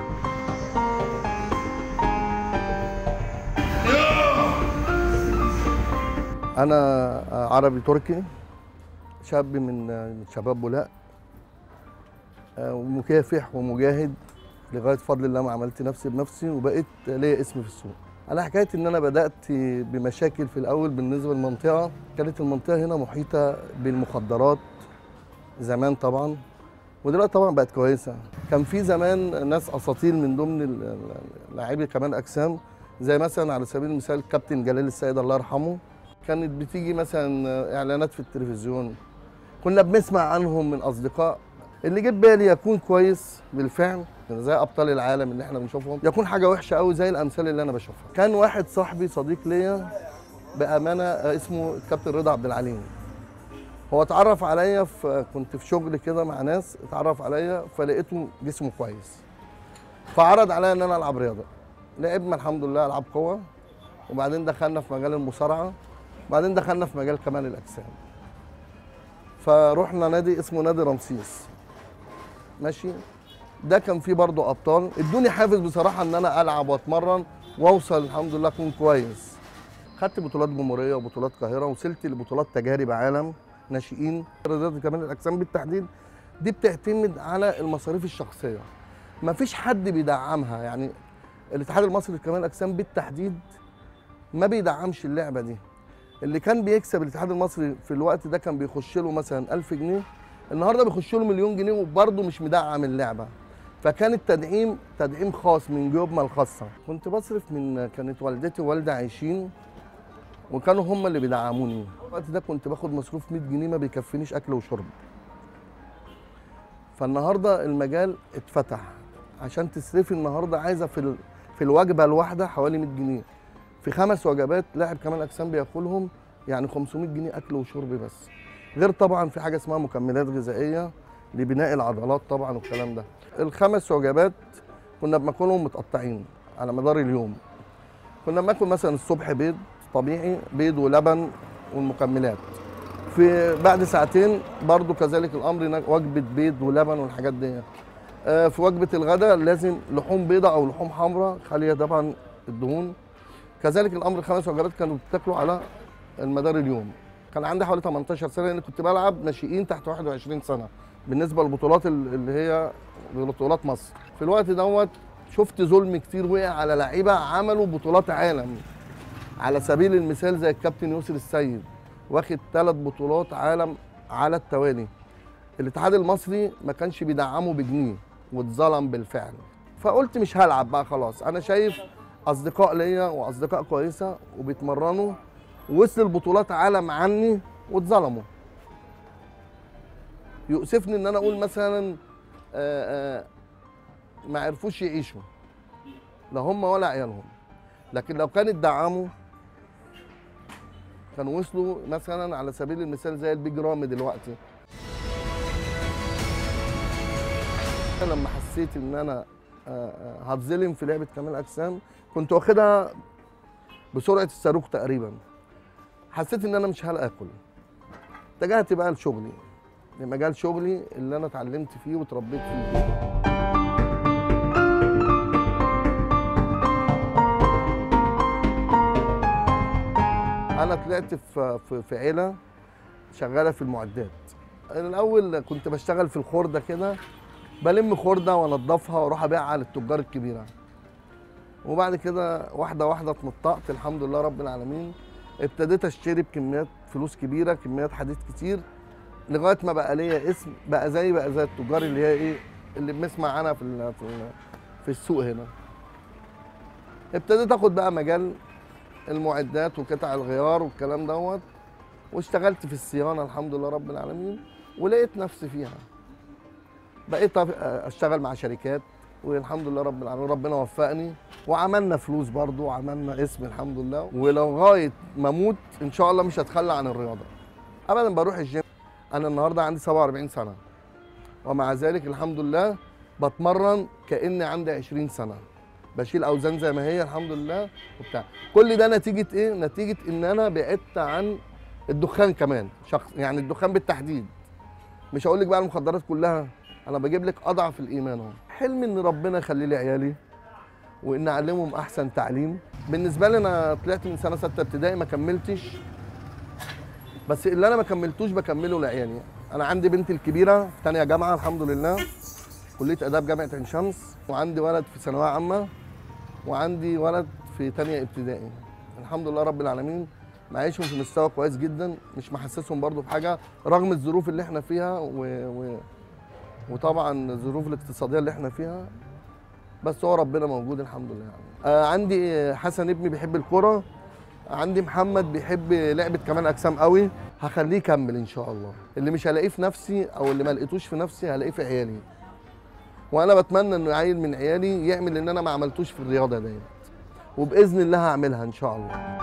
انا عربي تركي شاب من من شباب بولاق آه، ومكافح ومجاهد لغايه فضل الله ما عملت نفسي بنفسي وبقيت ليا اسم في السوق على حكايه ان انا بدات بمشاكل في الاول بالنسبه للمنطقه كانت المنطقه هنا محيطه بالمخدرات زمان طبعا ودلوقتي طبعا بقت كويسه كان في زمان ناس اساطير من ضمن ال- ال- لاعبي كمان اجسام زي مثلا على سبيل المثال كابتن جلال السيد الله يرحمه كانت بتيجي مثلا اعلانات في التلفزيون كنا بنسمع عنهم من اصدقاء اللي جه بالي يكون كويس بالفعل زي ابطال العالم اللي احنا بنشوفهم يكون حاجه وحشه قوي زي الامثال اللي انا بشوفها كان واحد صاحبي صديق ليا بامانه آه، اسمه الكابتن رضا عبد العليم هو اتعرف عليا في كنت في شغل كده مع ناس اتعرف عليا فلقيته جسمه كويس فعرض عليا ان انا العب رياضه لعبنا الحمد لله العاب قوه وبعدين دخلنا في مجال المصارعه وبعدين دخلنا في مجال كمال الاجسام فروحنا نادي اسمه نادي رمسيس ماشي ده كان فيه برضه ابطال ادوني حافز بصراحه ان انا العب واتمرن واوصل الحمد لله اكون كويس خدت بطولات جمهوريه وبطولات قاهره وصلت لبطولات تجارب عالم ناشئين رياضه كمال الاجسام بالتحديد دي بتعتمد على المصاريف الشخصيه ما فيش حد بيدعمها يعني الاتحاد المصري لكمال الاجسام بالتحديد ما بيدعمش اللعبه دي اللي كان بيكسب الاتحاد المصري في الوقت ده كان بيخش له مثلا 1000 جنيه النهارده بيخش له مليون جنيه وبرضه مش مدعم اللعبه فكان التدعيم تدعيم خاص من جيوبنا الخاصه كنت بصرف من كانت والدتي ووالدي عايشين وكانوا هم اللي بيدعموني الوقت ده كنت باخد مصروف 100 جنيه ما بيكفينيش اكل وشرب فالنهارده المجال اتفتح عشان تصرفي النهارده عايزه في ال... في الوجبه الواحده حوالي 100 جنيه في خمس وجبات لاعب كمال اجسام بياكلهم يعني 500 جنيه اكل وشرب بس غير طبعا في حاجه اسمها مكملات غذائيه لبناء العضلات طبعا والكلام ده الخمس وجبات كنا بناكلهم متقطعين على مدار اليوم كنا بناكل مثلا الصبح بيض طبيعي بيض ولبن والمكملات في بعد ساعتين برضو كذلك الامر هناك وجبه بيض ولبن والحاجات دي آه، في وجبه الغداء لازم لحوم بيضاء او لحوم حمراء خاليه طبعا الدهون كذلك الامر الخمس وجبات كانوا بتاكلوا على المدار اليوم كان عندي حوالي 18 سنه لان كنت بلعب ناشئين تحت 21 سنه بالنسبه للبطولات ال- اللي هي بطولات مصر في الوقت دوت شفت ظلم كتير وقع على لعيبه عملوا بطولات عالم على سبيل المثال زي الكابتن يوسف السيد واخد ثلاث بطولات عالم على التوالي الاتحاد المصري ما كانش بيدعمه بجنيه واتظلم بالفعل فقلت مش هلعب بقى خلاص انا شايف اصدقاء ليا واصدقاء كويسه وبيتمرنوا وصل البطولات عالم عني واتظلموا يؤسفني ان انا اقول مثلا آه، آه، ما عرفوش يعيشوا لا هم ولا عيالهم لكن لو كان اتدعموا كانوا وصلوا مثلا على سبيل المثال زي البيج رامي دلوقتي أنا لما حسيت ان انا آه، آه، هتظلم في لعبه كمال اجسام كنت واخدها بسرعه الصاروخ تقريبا حسيت ان انا مش هلاقي اكل اتجهت بقى لشغلي لمجال شغلي اللي انا اتعلمت فيه وتربيت فيه انا طلعت في في, في عيله شغاله في المعدات أنا الاول كنت بشتغل في الخرده كده بلم خرده وانضفها واروح ابيعها للتجار الكبيره وبعد كده واحده واحده اتنطقت الحمد لله رب العالمين ابتديت اشتري بكميات فلوس كبيره كميات حديد كتير لغايه ما بقى ليا اسم بقى زي بقى زي التجار اللي هي ايه اللي بنسمع عنها في ال- في, ال- في السوق هنا ابتديت اخد بقى مجال المعدات وقطع الغيار والكلام دوت واشتغلت في الصيانه الحمد لله رب العالمين ولقيت نفسي فيها بقيت أف- اشتغل مع شركات والحمد لله رب العالمين ربنا وفقني وعملنا فلوس برضو وعملنا اسم الحمد لله ولغايه ما اموت ان شاء الله مش هتخلى عن الرياضه ابدا بروح الجيم انا النهارده عندي 47 سنه ومع ذلك الحمد لله بتمرن كاني عندي 20 سنه بشيل اوزان زي ما هي الحمد لله وبتاع كل ده نتيجه ايه نتيجه ان انا بعدت عن الدخان كمان شخص يعني الدخان بالتحديد مش هقول لك بقى المخدرات كلها انا بجيب لك اضعف الايمان اهو حلمي ان ربنا يخلي لي عيالي وان اعلمهم احسن تعليم بالنسبه لي انا طلعت من سنه سته ابتدائي ما كملتش بس اللي انا ما كملتوش بكمله لعيالي انا عندي بنتي الكبيره في ثانيه جامعه الحمد لله كليه اداب جامعه عين شمس وعندي ولد في ثانويه عامه وعندي ولد في ثانيه ابتدائي الحمد لله رب العالمين معيشهم في مستوى كويس جدا مش محسسهم برضو بحاجه رغم الظروف اللي احنا فيها و... و... وطبعا الظروف الاقتصاديه اللي احنا فيها بس هو ربنا موجود الحمد لله يعني. آه عندي حسن ابني بيحب الكرة عندي محمد بيحب لعبة كمال أجسام قوي هخليه يكمل إن شاء الله اللي مش هلاقيه في نفسي أو اللي ما لقيتوش في نفسي هلاقيه في عيالي وأنا بتمنى إنه عيل من عيالي يعمل اللي أنا ما عملتوش في الرياضة ديت وبإذن الله هعملها إن شاء الله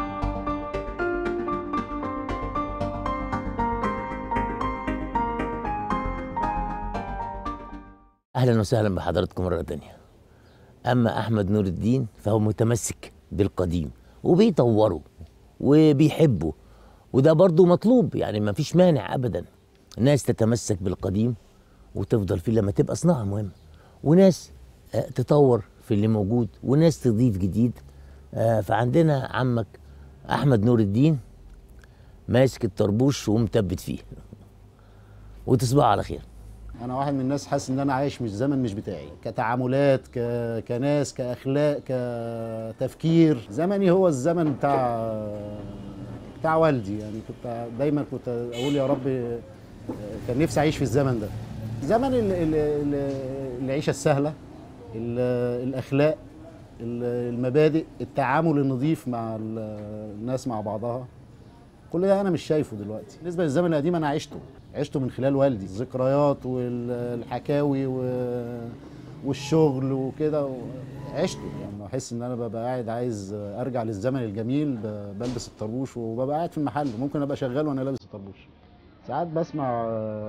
اهلا وسهلا بحضراتكم مره تانية اما احمد نور الدين فهو متمسك بالقديم وبيطوره وبيحبه وده برضه مطلوب يعني ما فيش مانع ابدا ناس تتمسك بالقديم وتفضل فيه لما تبقى صناعه مهمه وناس آه، تطور في اللي موجود وناس تضيف جديد آه، فعندنا عمك احمد نور الدين ماسك الطربوش ومثبت فيه وتصبحوا على خير انا واحد من الناس حاسس ان انا عايش مش زمن مش بتاعي كتعاملات ك... كناس كاخلاق كتفكير زمني هو الزمن بتاع بتاع والدي يعني كنت دايما كنت اقول يا رب كان نفسي اعيش في الزمن ده زمن ال... ال... ال... العيشه السهله ال... الاخلاق ال- المبادئ التعامل النظيف مع ال- الناس مع بعضها كل ده انا مش شايفه دلوقتي بالنسبه للزمن القديم انا عشته عشته من خلال والدي الذكريات والحكاوي و- والشغل وكده و- عشته يعني بحس ان انا ببقى قاعد عايز ارجع للزمن الجميل ب- بلبس الطربوش وببقى قاعد في المحل ممكن ابقى شغال وانا لابس الطربوش ساعات بسمع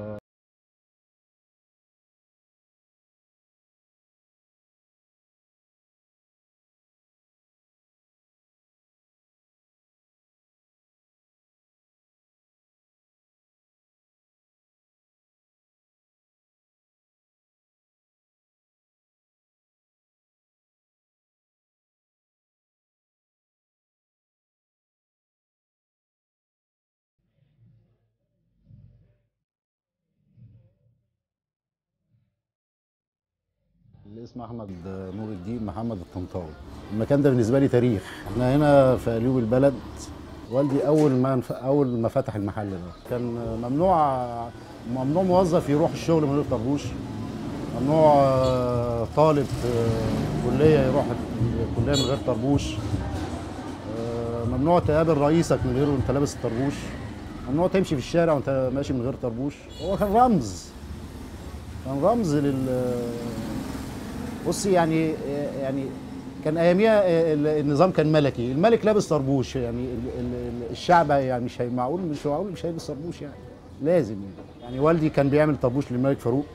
اللي اسمه احمد نور الدين محمد الطنطاوي المكان ده بالنسبه لي تاريخ احنا هنا في قليوب البلد والدي اول ما اول ما فتح المحل ده كان ممنوع ممنوع موظف يروح الشغل من غير طربوش ممنوع آه، طالب في كليه يروح الكليه من غير طربوش آه، ممنوع تقابل رئيسك من غير وانت لابس الطربوش ممنوع تمشي في الشارع وانت ماشي من غير طربوش هو كان رمز كان رمز لل بصي يعني يعني كان اياميها النظام كان ملكي الملك لابس طربوش يعني ال- ال- الشعب يعني مش هي- معقول مش معقول مش هيلبس طربوش يعني لازم يعني. يعني والدي كان بيعمل طربوش للملك فاروق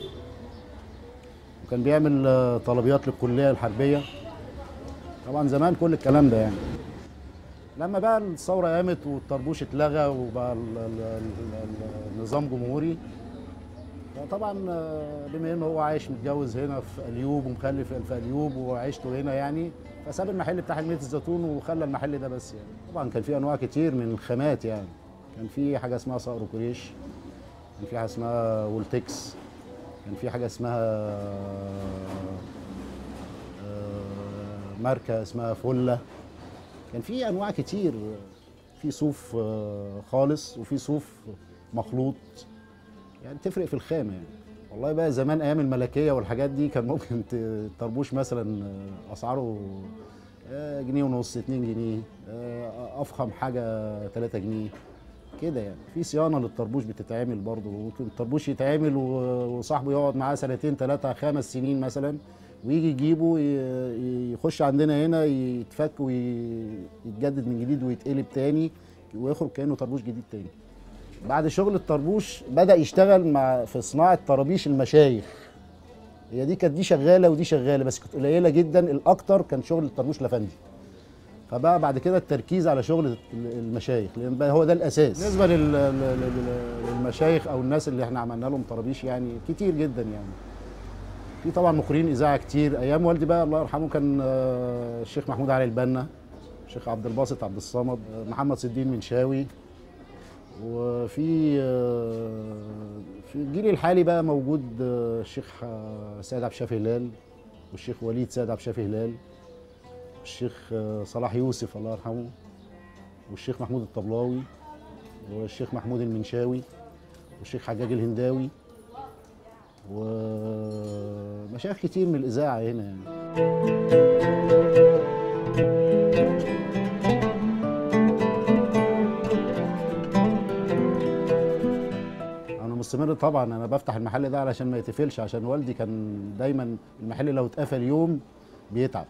وكان بيعمل آه، طلبيات للكليه الحربيه طبعا زمان كل الكلام ده يعني لما بقى الثوره قامت والطربوش اتلغى وبقى ال- ال- ال- ال- النظام جمهوري طبعا آه، بما انه هو عايش متجوز هنا في اليوب ومخلف في اليوب وعيشته هنا يعني فساب المحل بتاع حلميه الزيتون وخلى المحل ده بس يعني طبعا كان في انواع كتير من الخامات يعني كان في حاجه اسمها صقر قريش كان في حاجه اسمها وولتكس كان في حاجه اسمها آه، ماركه اسمها فله كان في انواع كتير في صوف آه، خالص وفي صوف مخلوط يعني تفرق في الخامه يعني والله بقى زمان ايام الملكيه والحاجات دي كان ممكن ت- الطربوش مثلا آه، اسعاره آه، جنيه ونص 2 جنيه آه، افخم حاجه 3 جنيه كده يعني في صيانه للطربوش بتتعمل برضه ممكن الطربوش يتعمل و- وصاحبه يقعد معاه سنتين ثلاثه خمس سنين مثلا ويجي يجيبه ي- يخش عندنا هنا يتفك ويتجدد من جديد ويتقلب تاني ويخرج كانه طربوش جديد تاني بعد شغل الطربوش بدا يشتغل مع في صناعه طرابيش المشايخ هي دي كانت دي شغاله ودي شغاله بس كانت قليله جدا الاكتر كان شغل الطربوش لفندي فبقى بعد كده التركيز على شغل المشايخ لان بقى هو ده الاساس بالنسبه لل- لل- لل- للمشايخ او الناس اللي احنا عملنا لهم طرابيش يعني كتير جدا يعني في طبعا مقرين اذاعه كتير ايام والدي بقى الله يرحمه كان آه، الشيخ محمود علي البنا الشيخ عبد الباسط عبد الصمد آه، محمد صديق منشاوي وفي آه، في الجيل الحالي بقى موجود آه، الشيخ آه، سيد عبد الشافي هلال والشيخ وليد سيد عبد الشافي هلال والشيخ آه، صلاح يوسف الله يرحمه والشيخ محمود الطبلاوي والشيخ محمود المنشاوي والشيخ حجاج الهنداوي ومشايخ كتير من الإذاعة هنا يعني أنا مستمر طبعا أنا بفتح المحل ده علشان ما يتقفلش عشان والدي كان دايما المحل لو اتقفل يوم بيتعب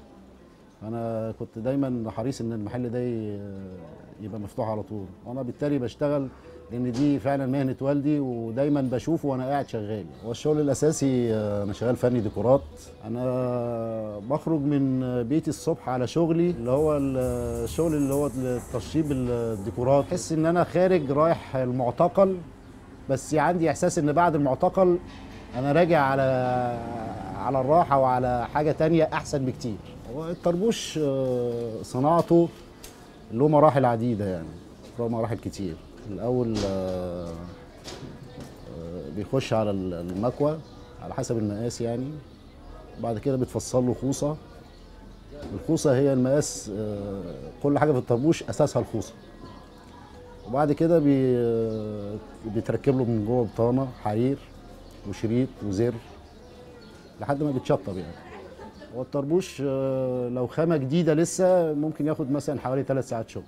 فأنا كنت دايما حريص إن المحل ده ي- يبقى مفتوح على طول وأنا بالتالي بشتغل لان دي فعلا مهنه والدي ودايما بشوفه وانا قاعد شغال هو الشغل الاساسي آه، انا شغال فني ديكورات انا بخرج من بيتي الصبح على شغلي اللي هو ال- الشغل اللي هو تشطيب الديكورات بحس ان انا خارج رايح المعتقل بس عندي احساس ان بعد المعتقل انا راجع على على الراحه وعلى حاجه تانية احسن بكتير هو الطربوش آه، صناعته له مراحل عديده يعني له مراحل كتير الاول آه، آه، بيخش على ال- المكوى على حسب المقاس يعني بعد كده بتفصل له خوصه الخوصه هي المقاس آه، كل حاجه في الطربوش اساسها الخوصه وبعد كده بي آه، بيتركب له من جوه بطانه حرير وشريط وزر لحد ما بيتشطب يعني هو الطربوش آه، لو خامه جديده لسه ممكن ياخد مثلا حوالي ثلاث ساعات شغل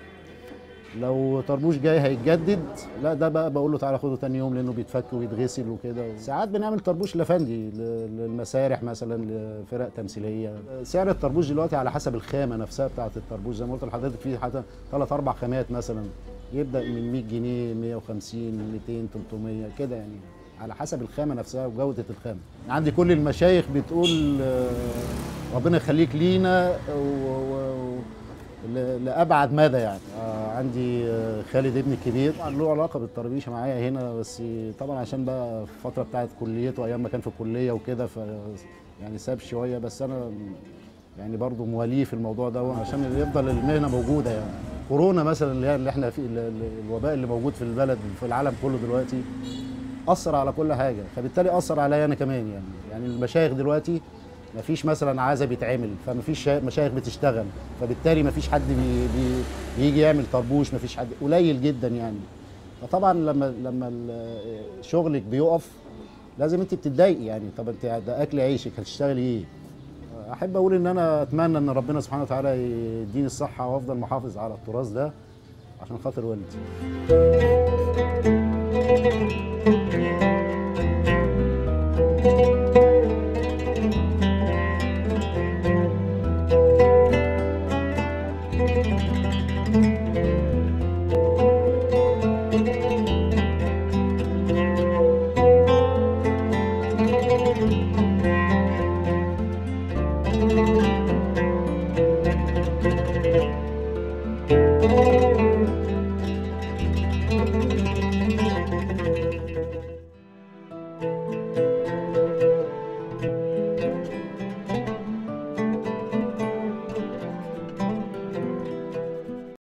لو طربوش جاي هيتجدد لا ده بقى بقول له تعالى خده تاني يوم لانه بيتفك ويتغسل وكده ساعات بنعمل طربوش لفندي ل- للمسارح مثلا لفرق تمثيليه سعر الطربوش دلوقتي على حسب الخامه نفسها بتاعه الطربوش زي ما قلت لحضرتك في حتى ثلاث اربع خامات مثلا يبدا من 100 جنيه 150 200 300 كده يعني على حسب الخامه نفسها وجوده الخامه عندي كل المشايخ بتقول آه، ربنا يخليك لينا و- و- ل- لابعد مدى يعني آه عندي آه، خالد ابني الكبير طبعا له علاقه بالطرابيشه معايا هنا بس طبعا عشان بقى الفتره بتاعت كليته ايام ما كان في الكليه وكده ف يعني ساب شويه بس انا يعني برضه مواليه في الموضوع ده عشان يفضل المهنه موجوده يعني كورونا مثلا اللي هي اللي احنا فيه ال- ال- الوباء اللي موجود في البلد في العالم كله دلوقتي اثر على كل حاجه فبالتالي اثر عليا انا كمان يعني يعني المشايخ دلوقتي ما فيش مثلا عزا بيتعمل فما فيش شا- مشايخ بتشتغل فبالتالي ما فيش حد بي بي بيجي يعمل طربوش ما فيش حد قليل جدا يعني فطبعا لما لما ال- شغلك بيقف لازم انت بتتضايقي يعني طب انت ده اكل عيشك هتشتغلي ايه احب اقول ان انا اتمنى ان ربنا سبحانه وتعالى يديني الصحه وافضل محافظ على التراث ده عشان خاطر والدي